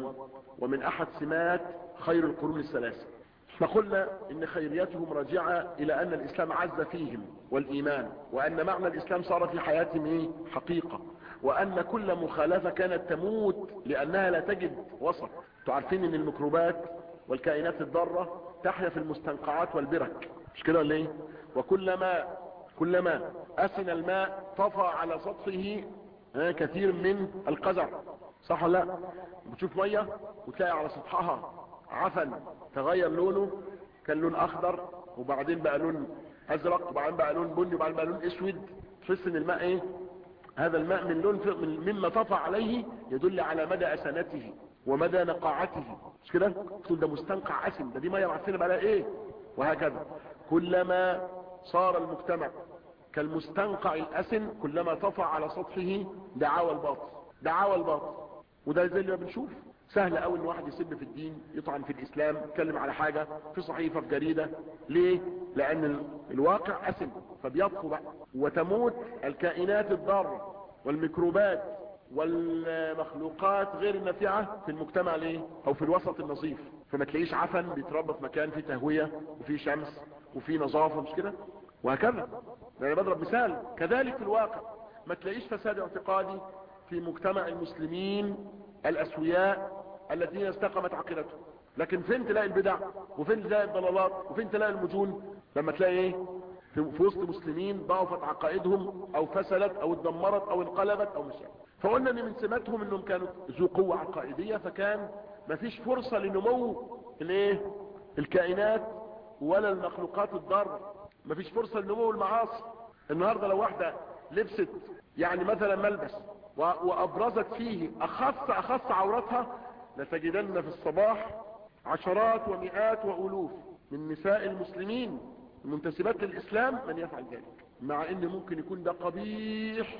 ومن أحد سمات خير القرون الثلاثة فقلنا ان خيريتهم راجعة الى ان الاسلام عز فيهم والايمان وان معنى الاسلام صار في حياتهم ايه حقيقة وان كل مخالفة كانت تموت لانها لا تجد وسط تعرفين ان الميكروبات والكائنات الضارة تحيا في المستنقعات والبرك مش كده ولا ايه وكلما كلما اسن الماء طفى على سطحه كثير من القزع صح ولا لا بتشوف مية وتلاقي على سطحها عفن تغير لونه كان لون اخضر وبعدين بقى لون ازرق وبعدين بقى لون بني وبعدين بقى لون اسود تحس ان الماء ايه هذا الماء من لون من مما طفى عليه يدل على مدى اسنته ومدى نقاعته مش كده تقول ده مستنقع اسم ده دي ميه معفنه بقى ايه وهكذا كلما صار المجتمع كالمستنقع الاسن كلما طفى على سطحه دعاوى الباطل دعاوى الباطل وده زي اللي بنشوف سهل قوي ان واحد يسب في الدين يطعن في الاسلام يتكلم على حاجة في صحيفة في جريدة ليه لان الواقع اسم فبيطفو بقى وتموت الكائنات الضارة والميكروبات والمخلوقات غير النافعة في المجتمع ليه او في الوسط النظيف فما تلاقيش عفن بيتربى في مكان فيه تهوية وفيه شمس وفيه نظافة مش كده وهكذا يعني بضرب مثال كذلك في الواقع ما تلاقيش فساد اعتقادي في مجتمع المسلمين الاسوياء الذين استقمت عقيدتهم لكن فين تلاقي البدع وفين تلاقي الضلالات وفين تلاقي المجون لما تلاقي ايه في وسط مسلمين ضعفت عقائدهم او فسدت او اتدمرت او انقلبت او مش فقلنا ان من سماتهم انهم كانوا ذو قوة عقائدية فكان مفيش فرصة لنمو الايه الكائنات ولا المخلوقات الضارة مفيش فرصة لنمو المعاصي النهاردة لو واحدة لبست يعني مثلا ملبس وابرزت فيه اخص اخص عورتها لتجدن في الصباح عشرات ومئات والوف من نساء المسلمين المنتسبات للاسلام من يفعل ذلك مع ان ممكن يكون ده قبيح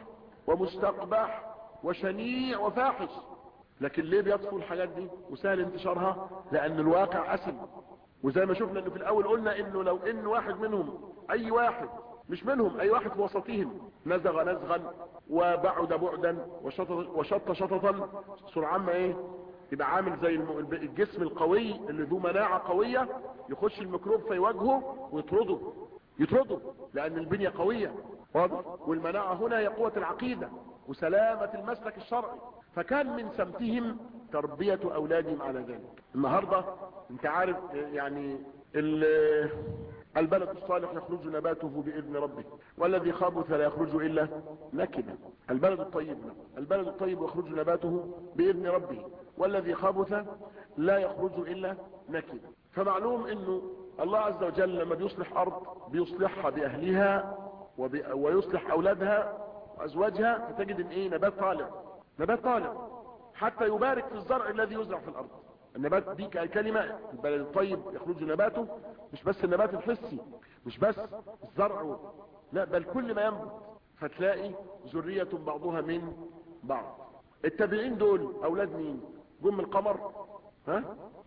ومستقبح وشنيع وفاحش لكن ليه بيطفوا الحاجات دي وسهل انتشارها لان الواقع اسم وزي ما شفنا انه في الاول قلنا انه لو ان واحد منهم اي واحد مش منهم اي واحد في وسطهم نزغ نزغا وبعد بعدا وشط وشط شططا سرعان ما ايه يبقى عامل زي الجسم القوي اللي ذو مناعة قوية يخش الميكروب فيواجهه ويطرده يطرده لان البنية قوية واضح والمناعة هنا هي قوة العقيدة وسلامة المسلك الشرعي فكان من سمتهم تربية اولادهم على ذلك النهاردة انت عارف يعني البلد الصالح يخرج نباته بإذن ربه والذي خابث لا يخرج إلا نكدا البلد الطيب البلد الطيب يخرج نباته بإذن ربه والذي خابث لا يخرج إلا نكدا فمعلوم أنه الله عز وجل لما بيصلح أرض بيصلحها بأهلها ويصلح أولادها وأزواجها فتجد أن إيه نبات طالع نبات طالع حتى يبارك في الزرع الذي يزرع في الأرض النبات دي كلمة البلد الطيب يخرج نباته مش بس النبات الحسي مش بس الزرع لا بل كل ما ينبت فتلاقي ذرية بعضها من بعض التابعين دول اولاد مين جم القمر ها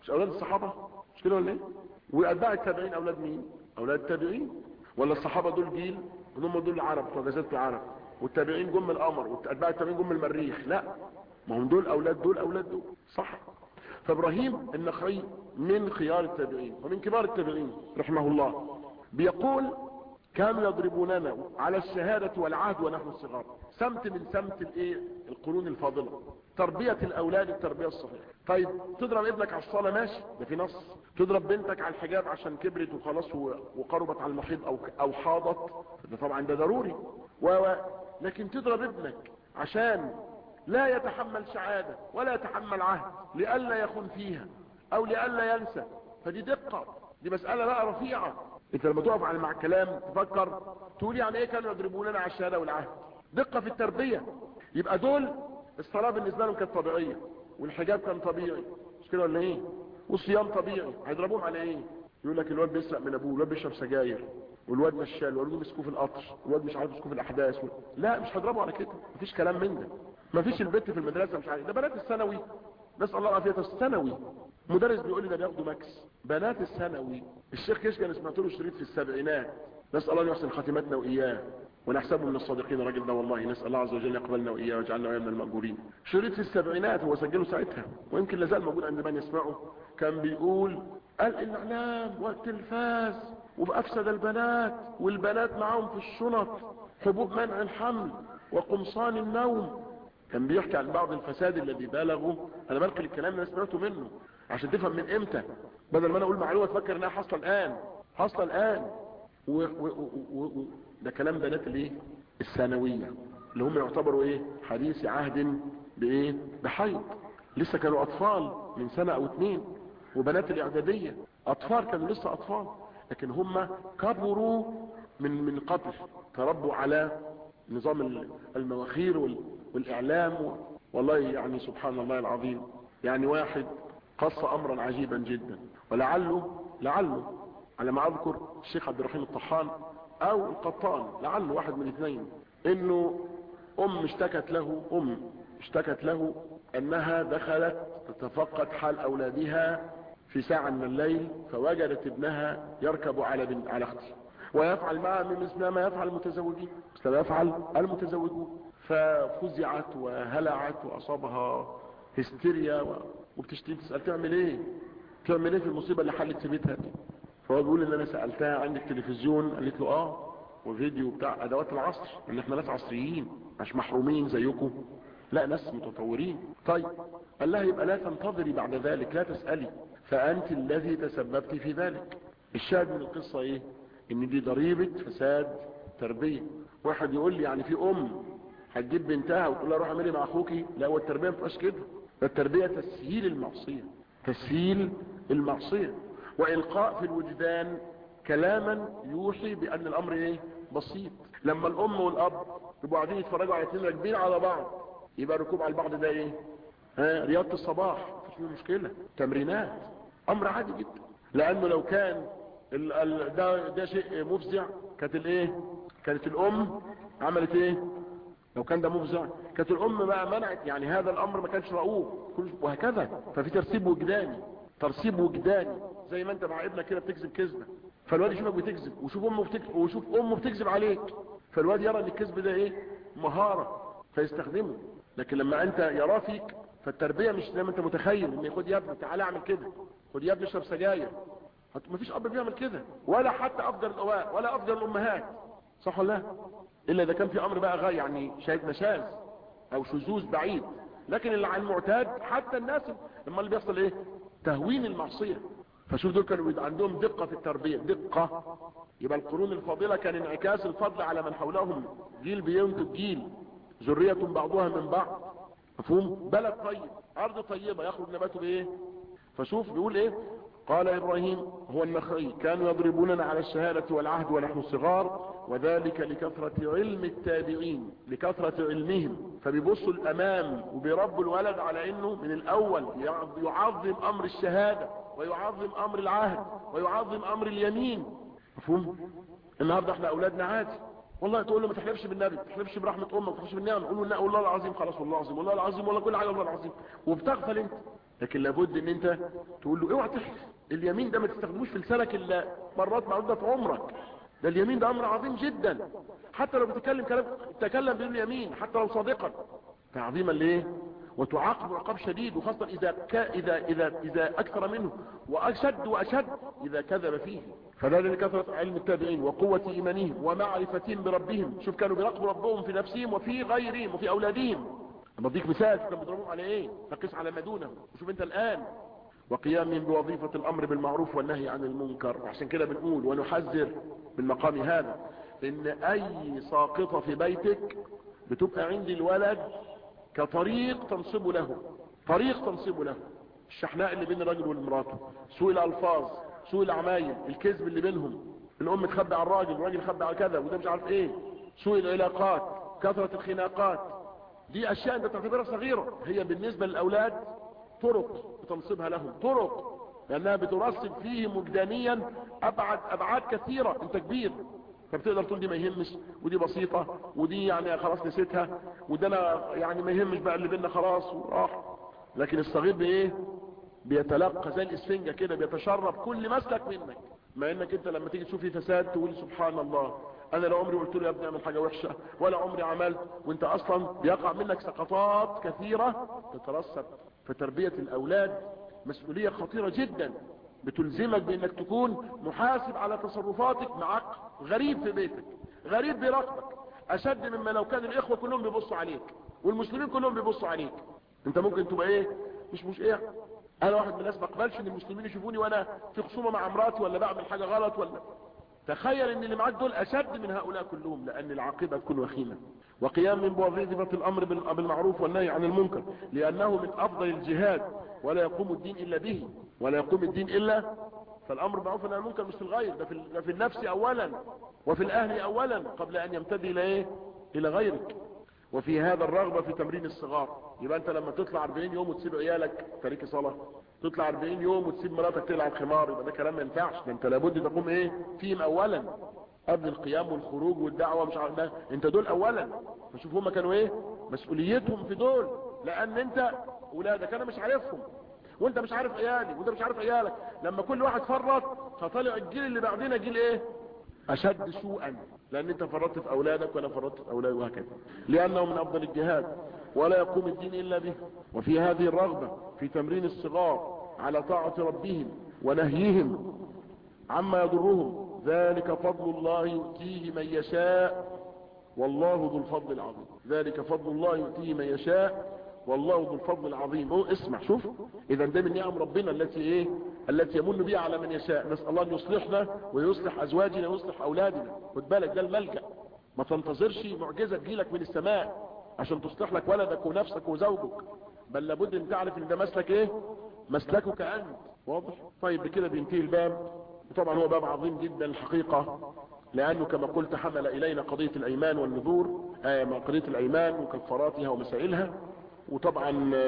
مش اولاد الصحابة مش كده ولا ايه واتباع التابعين اولاد مين اولاد التابعين ولا الصحابة دول جيل هم دول العرب بتوع جزيرة العرب والتابعين جم القمر واتباع التابعين جم المريخ لا ما هم دول اولاد دول اولاد دول صح فابراهيم النخعي من خيار التابعين ومن كبار التابعين رحمه الله بيقول كانوا يضربوننا على الشهادة والعهد ونحن الصغار سمت من سمت الايه القرون الفاضلة تربية الاولاد التربية الصحيحة طيب تضرب ابنك على الصلاة ماشي ده في نص تضرب بنتك على الحجاب عشان كبرت وخلاص وقربت على المحيض او او حاضت ده طبعا ده ضروري و لكن تضرب ابنك عشان لا يتحمل شهادة ولا يتحمل عهد لئلا يخون فيها او لئلا ينسى فدي دقة دي مسألة بقى رفيعة انت لما تقف على مع الكلام تفكر تقول يعني ايه كانوا يضربوننا على الشهادة والعهد دقة في التربية يبقى دول الصلاة بالنسبة لهم كانت طبيعية والحجاب كان طبيعي مش كده ولا ايه والصيام طبيعي هيضربوهم على ايه يقول لك الواد بيسرق من ابوه الواد بيشرب سجاير والواد مشال الواد مسكوه في القطر الواد مش عارف يسكوه في الاحداث و... لا مش هيضربوا على كده مفيش كلام من ده مفيش البت في المدرسه مش عارف ده بنات الثانوي نسال الله العافيه الثانوي مدرس بيقول لي ده بياخدوا ماكس بنات الثانوي الشيخ كشكن سمعت له شريط في السبعينات نسال الله ان يحسن خاتمتنا واياه ونحسبه من الصادقين الراجل ده والله نسال الله عز وجل يقبلنا واياه ويجعلنا واياه من المأجورين شريط في السبعينات هو سجله ساعتها ويمكن لازال موجود عند من يسمعه كان بيقول الاعلام والتلفاز وافسد البنات والبنات معاهم في الشنط حبوب منع الحمل وقمصان النوم كان بيحكي عن بعض الفساد الذي بالغه انا بنقل الكلام اللي انا سمعته منه عشان تفهم من امتى بدل ما انا اقول معلومه تفكر انها حاصله الان حاصله الان و... و... و... و... ده كلام بنات الايه الثانويه اللي هم يعتبروا ايه حديث عهد بايه بحيض لسه كانوا اطفال من سنه او اتنين وبنات الاعداديه اطفال كانوا لسه اطفال لكن هم كبروا من من قبل تربوا على نظام المواخير والاعلام والله يعني سبحان الله العظيم يعني واحد قص امرا عجيبا جدا ولعله لعله على ما اذكر الشيخ عبد الرحيم الطحان او القطان لعله واحد من الاثنين انه ام اشتكت له ام اشتكت له انها دخلت تتفقد حال اولادها في ساعة من الليل فوجدت ابنها يركب على بن على اختي ويفعل معها مثل ما يفعل المتزوجين مثل ما يفعل المتزوجون ففزعت وهلعت واصابها هستيريا و... وبتشتكي تسال تعمل ايه تعمل ايه في المصيبه اللي حلت في بيتها دي فهو بيقول ان انا سالتها عندك تلفزيون قالت له اه وفيديو بتاع ادوات العصر ان احنا ناس عصريين مش محرومين زيكم لا ناس متطورين طيب قال لها يبقى لا تنتظري بعد ذلك لا تسالي فانت الذي تسببت في ذلك الشاهد من القصه ايه ان دي ضريبه فساد تربيه واحد يقول لي يعني في ام هتجيب بنتها وتقول لها روح اعملي مع اخوكي لا هو التربيه ما بتبقاش كده التربيه تسهيل المعصيه تسهيل المعصيه والقاء في الوجدان كلاما يوحي بان الامر ايه بسيط لما الام والاب يبقوا قاعدين يتفرجوا على اثنين راكبين على بعض يبقى الركوب على البعض ده ايه ها رياضه الصباح مفيش فيه مشكله تمرينات امر عادي جدا لانه لو كان ال ال ده ده شيء مفزع كانت الايه كانت الام عملت ايه لو كان ده مفزع كانت الام بقى منعت يعني هذا الامر ما كانش رؤوف وهكذا ففي ترتيب وجداني ترتيب وجداني زي ما انت مع ابنك كده بتكذب كذبه فالواد يشوفك بتكذب ويشوف امه بتكذب ويشوف امه بتكذب عليك فالواد يرى ان الكذب ده ايه مهاره فيستخدمه لكن لما انت يراه فيك فالتربيه مش زي ما انت متخيل ان خد يا ابني تعالى اعمل كده خد يا ابني اشرب سجاير مفيش اب بيعمل كده ولا حتى افضل الاباء ولا افضل الامهات صح ولا لا الا اذا كان في امر بقى غاية يعني شاهد مشاذ او شذوذ بعيد لكن اللي على المعتاد حتى الناس لما اللي بيحصل ايه تهوين المعصية فشوف دول كانوا عندهم دقة في التربية دقة يبقى القرون الفاضلة كان انعكاس الفضل على من حولهم جيل بينتج جيل ذرية بعضها من بعض مفهوم بلد طيب ارض طيبة يخرج نباته بايه فشوف بيقول ايه قال ابراهيم هو النخعي كانوا يضربوننا على الشهادة والعهد ونحن صغار وذلك لكثرة علم التابعين لكثرة علمهم فبيبصوا الامام وبيربوا الولد على انه من الاول يعظم امر الشهادة ويعظم امر العهد ويعظم امر اليمين مفهوم النهاردة احنا اولادنا عادي والله تقول له ما تحلفش بالنبي ما تحلفش برحمة امك ما تحلفش بالنعم قول له والله العظيم خلاص والله العظيم والله العظيم والله كل حاجة والله العظيم وبتغفل انت لكن لابد ان انت تقول له اوعى تحلف اليمين ده ما تستخدموش في لسانك الا مرات معدودة في عمرك ده اليمين ده امر عظيم جدا حتى لو بتتكلم كلام تكلم باليمين حتى لو صادقا تعظيما ليه وتعاقب عقاب شديد وخاصة إذا, ك... إذا, إذا, إذا أكثر منه وأشد وأشد إذا كذب فيه فذلك كثرة علم التابعين وقوة إيمانهم ومعرفتهم بربهم شوف كانوا بيراقبوا ربهم في نفسهم وفي غيرهم وفي أولادهم أما اديك مثال كانوا بيضربوهم على إيه فقس على ما دونه وشوف أنت الآن وقيامهم بوظيفة الأمر بالمعروف والنهي عن المنكر عشان كده بنقول ونحذر من مقام هذا إن أي ساقطة في بيتك بتبقى عند الولد كطريق تنصب له طريق تنصب له الشحناء اللي بين الراجل والمراته سوء الالفاظ سوء العمايل الكذب اللي بينهم الام تخبي على الراجل والراجل يخبي على كذا وده مش عارف ايه سوء العلاقات كثرة الخناقات دي اشياء انت تعتبرها صغيرة هي بالنسبة للاولاد طرق بتنصبها لهم طرق لانها بترسب فيهم وجدانيا ابعد ابعاد كثيرة انت كبير فبتقدر تقول دي ما يهمش ودي بسيطة ودي يعني خلاص نسيتها وده انا يعني ما يهمش بقى اللي بينا خلاص وراح لكن الصغير بايه بيتلقى زي الاسفنجة كده بيتشرب كل مسلك منك ما انك انت لما تيجي تشوف في فساد تقول سبحان الله انا لا عمري قلت له يا ابني اعمل حاجة وحشة ولا عمري عملت وانت اصلا بيقع منك سقطات كثيرة تترسب في تربية الاولاد مسؤولية خطيرة جدا بتلزمك بانك تكون محاسب على تصرفاتك معك غريب في بيتك غريب بيراقبك اشد مما لو كان الاخوة كلهم بيبصوا عليك والمسلمين كلهم بيبصوا عليك انت ممكن تبقى ايه مش مش ايه انا واحد من الناس ما اقبلش ان المسلمين يشوفوني وانا في خصومه مع مراتي ولا بعمل حاجه غلط ولا تخيل ان اللي معاك دول اشد من هؤلاء كلهم لان العاقبه تكون وخيمه وقيام من بوظيفه الامر بالمعروف والنهي عن المنكر لانه من افضل الجهاد ولا يقوم الدين الا به ولا يقوم الدين الا فالامر بالمعروف والنهي عن المنكر مش في الغير ده في, ده في النفس اولا وفي الاهل اولا قبل ان يمتد الى ايه الى غيرك وفي هذا الرغبة في تمرين الصغار يبقى انت لما تطلع 40 يوم وتسيب عيالك تاريخ صلاة تطلع 40 يوم وتسيب مراتك تلعب خمار يبقى ده كلام ما ينفعش ده انت لابد تقوم ايه فيهم اولا قبل القيام والخروج والدعوة مش عارف ده انت دول اولا فشوف هما كانوا ايه مسؤوليتهم في دول لان انت ولادك انا مش عارفهم وانت مش عارف عيالي وانت مش عارف عيالك لما كل واحد فرط فطلع الجيل اللي بعدنا جيل ايه اشد سوءا لان انت فرطت في اولادك ولا فرطت في اولادك وهكذا لانه من افضل الجهاد ولا يقوم الدين الا به وفي هذه الرغبة في تمرين الصغار على طاعة ربهم ونهيهم عما يضرهم ذلك فضل الله يؤتيه من يشاء والله ذو الفضل العظيم ذلك فضل الله يؤتيه من يشاء والله ذو الفضل العظيم هو اسمع شوف اذا ده من نعم ربنا التي ايه التي يمن بها على من يشاء نسال الله ان يصلحنا ويصلح ازواجنا ويصلح اولادنا خد بالك ده الملجا ما تنتظرش معجزه تجيلك من السماء عشان تصلح لك ولدك ونفسك وزوجك بل لابد ان تعرف ان ده مسلك ايه مسلكك انت واضح طيب بكده بينتهي الباب وطبعا هو باب عظيم جدا الحقيقه لانه كما قلت حمل الينا قضيه الايمان والنذور آه قضيه الايمان وكفاراتها ومسائلها وطبعا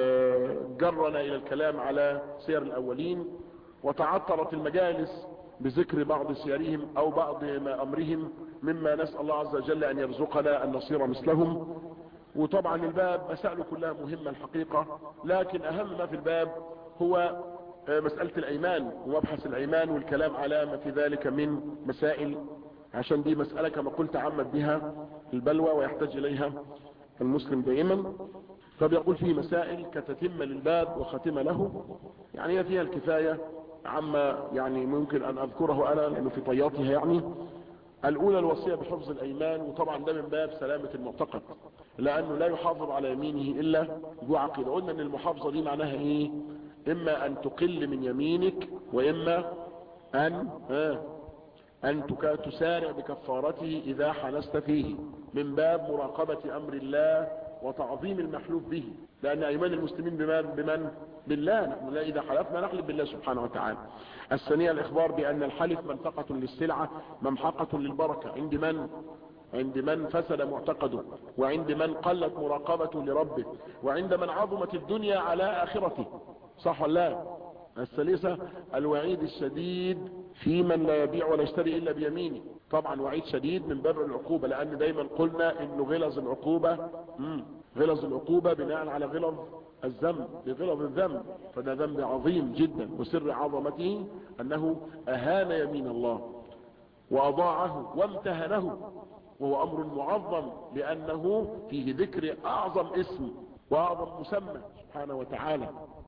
جرنا الى الكلام على سير الاولين وتعطرت المجالس بذكر بعض سيرهم او بعض ما امرهم مما نسأل الله عز وجل ان يرزقنا ان نصير مثلهم وطبعا الباب مسائله كلها مهمة الحقيقة لكن اهم ما في الباب هو مسألة الايمان ومبحث الايمان والكلام على ما في ذلك من مسائل عشان دي مسألة كما قلت عمت بها البلوى ويحتاج اليها المسلم دائما فبيقول فيه مسائل كتتم للباب وختم له يعني هي فيها الكفاية عما يعني ممكن ان اذكره انا لانه في طياتها يعني الاولى الوصية بحفظ الايمان وطبعا ده من باب سلامة المعتقد لانه لا يحافظ على يمينه الا ذو عقيدة قلنا ان المحافظة دي معناها ايه اما ان تقل من يمينك واما ان آه ان تسارع بكفارته اذا حنست فيه من باب مراقبة امر الله وتعظيم المحلوف به لأن أيمان المسلمين بمن, بمن؟ بالله نحن إذا حلفنا نحلف بالله سبحانه وتعالى الثانية الإخبار بأن الحلف منفقة للسلعة ممحقة للبركة عند من؟ عند من فسد معتقده وعند من قلت مراقبته لربه وعند من عظمت الدنيا على آخرته صح ولا لا الثالثة الوعيد الشديد في من لا يبيع ولا يشتري إلا بيمينه طبعا وعيد شديد من باب العقوبة لأن دايما قلنا إنه غلظ العقوبة مم. غلظ العقوبة بناء على غلظ الذنب بغلظ الذنب فده ذنب عظيم جدا وسر عظمته انه اهان يمين الله واضاعه وامتهنه وهو امر معظم لانه فيه ذكر اعظم اسم واعظم مسمى سبحانه وتعالى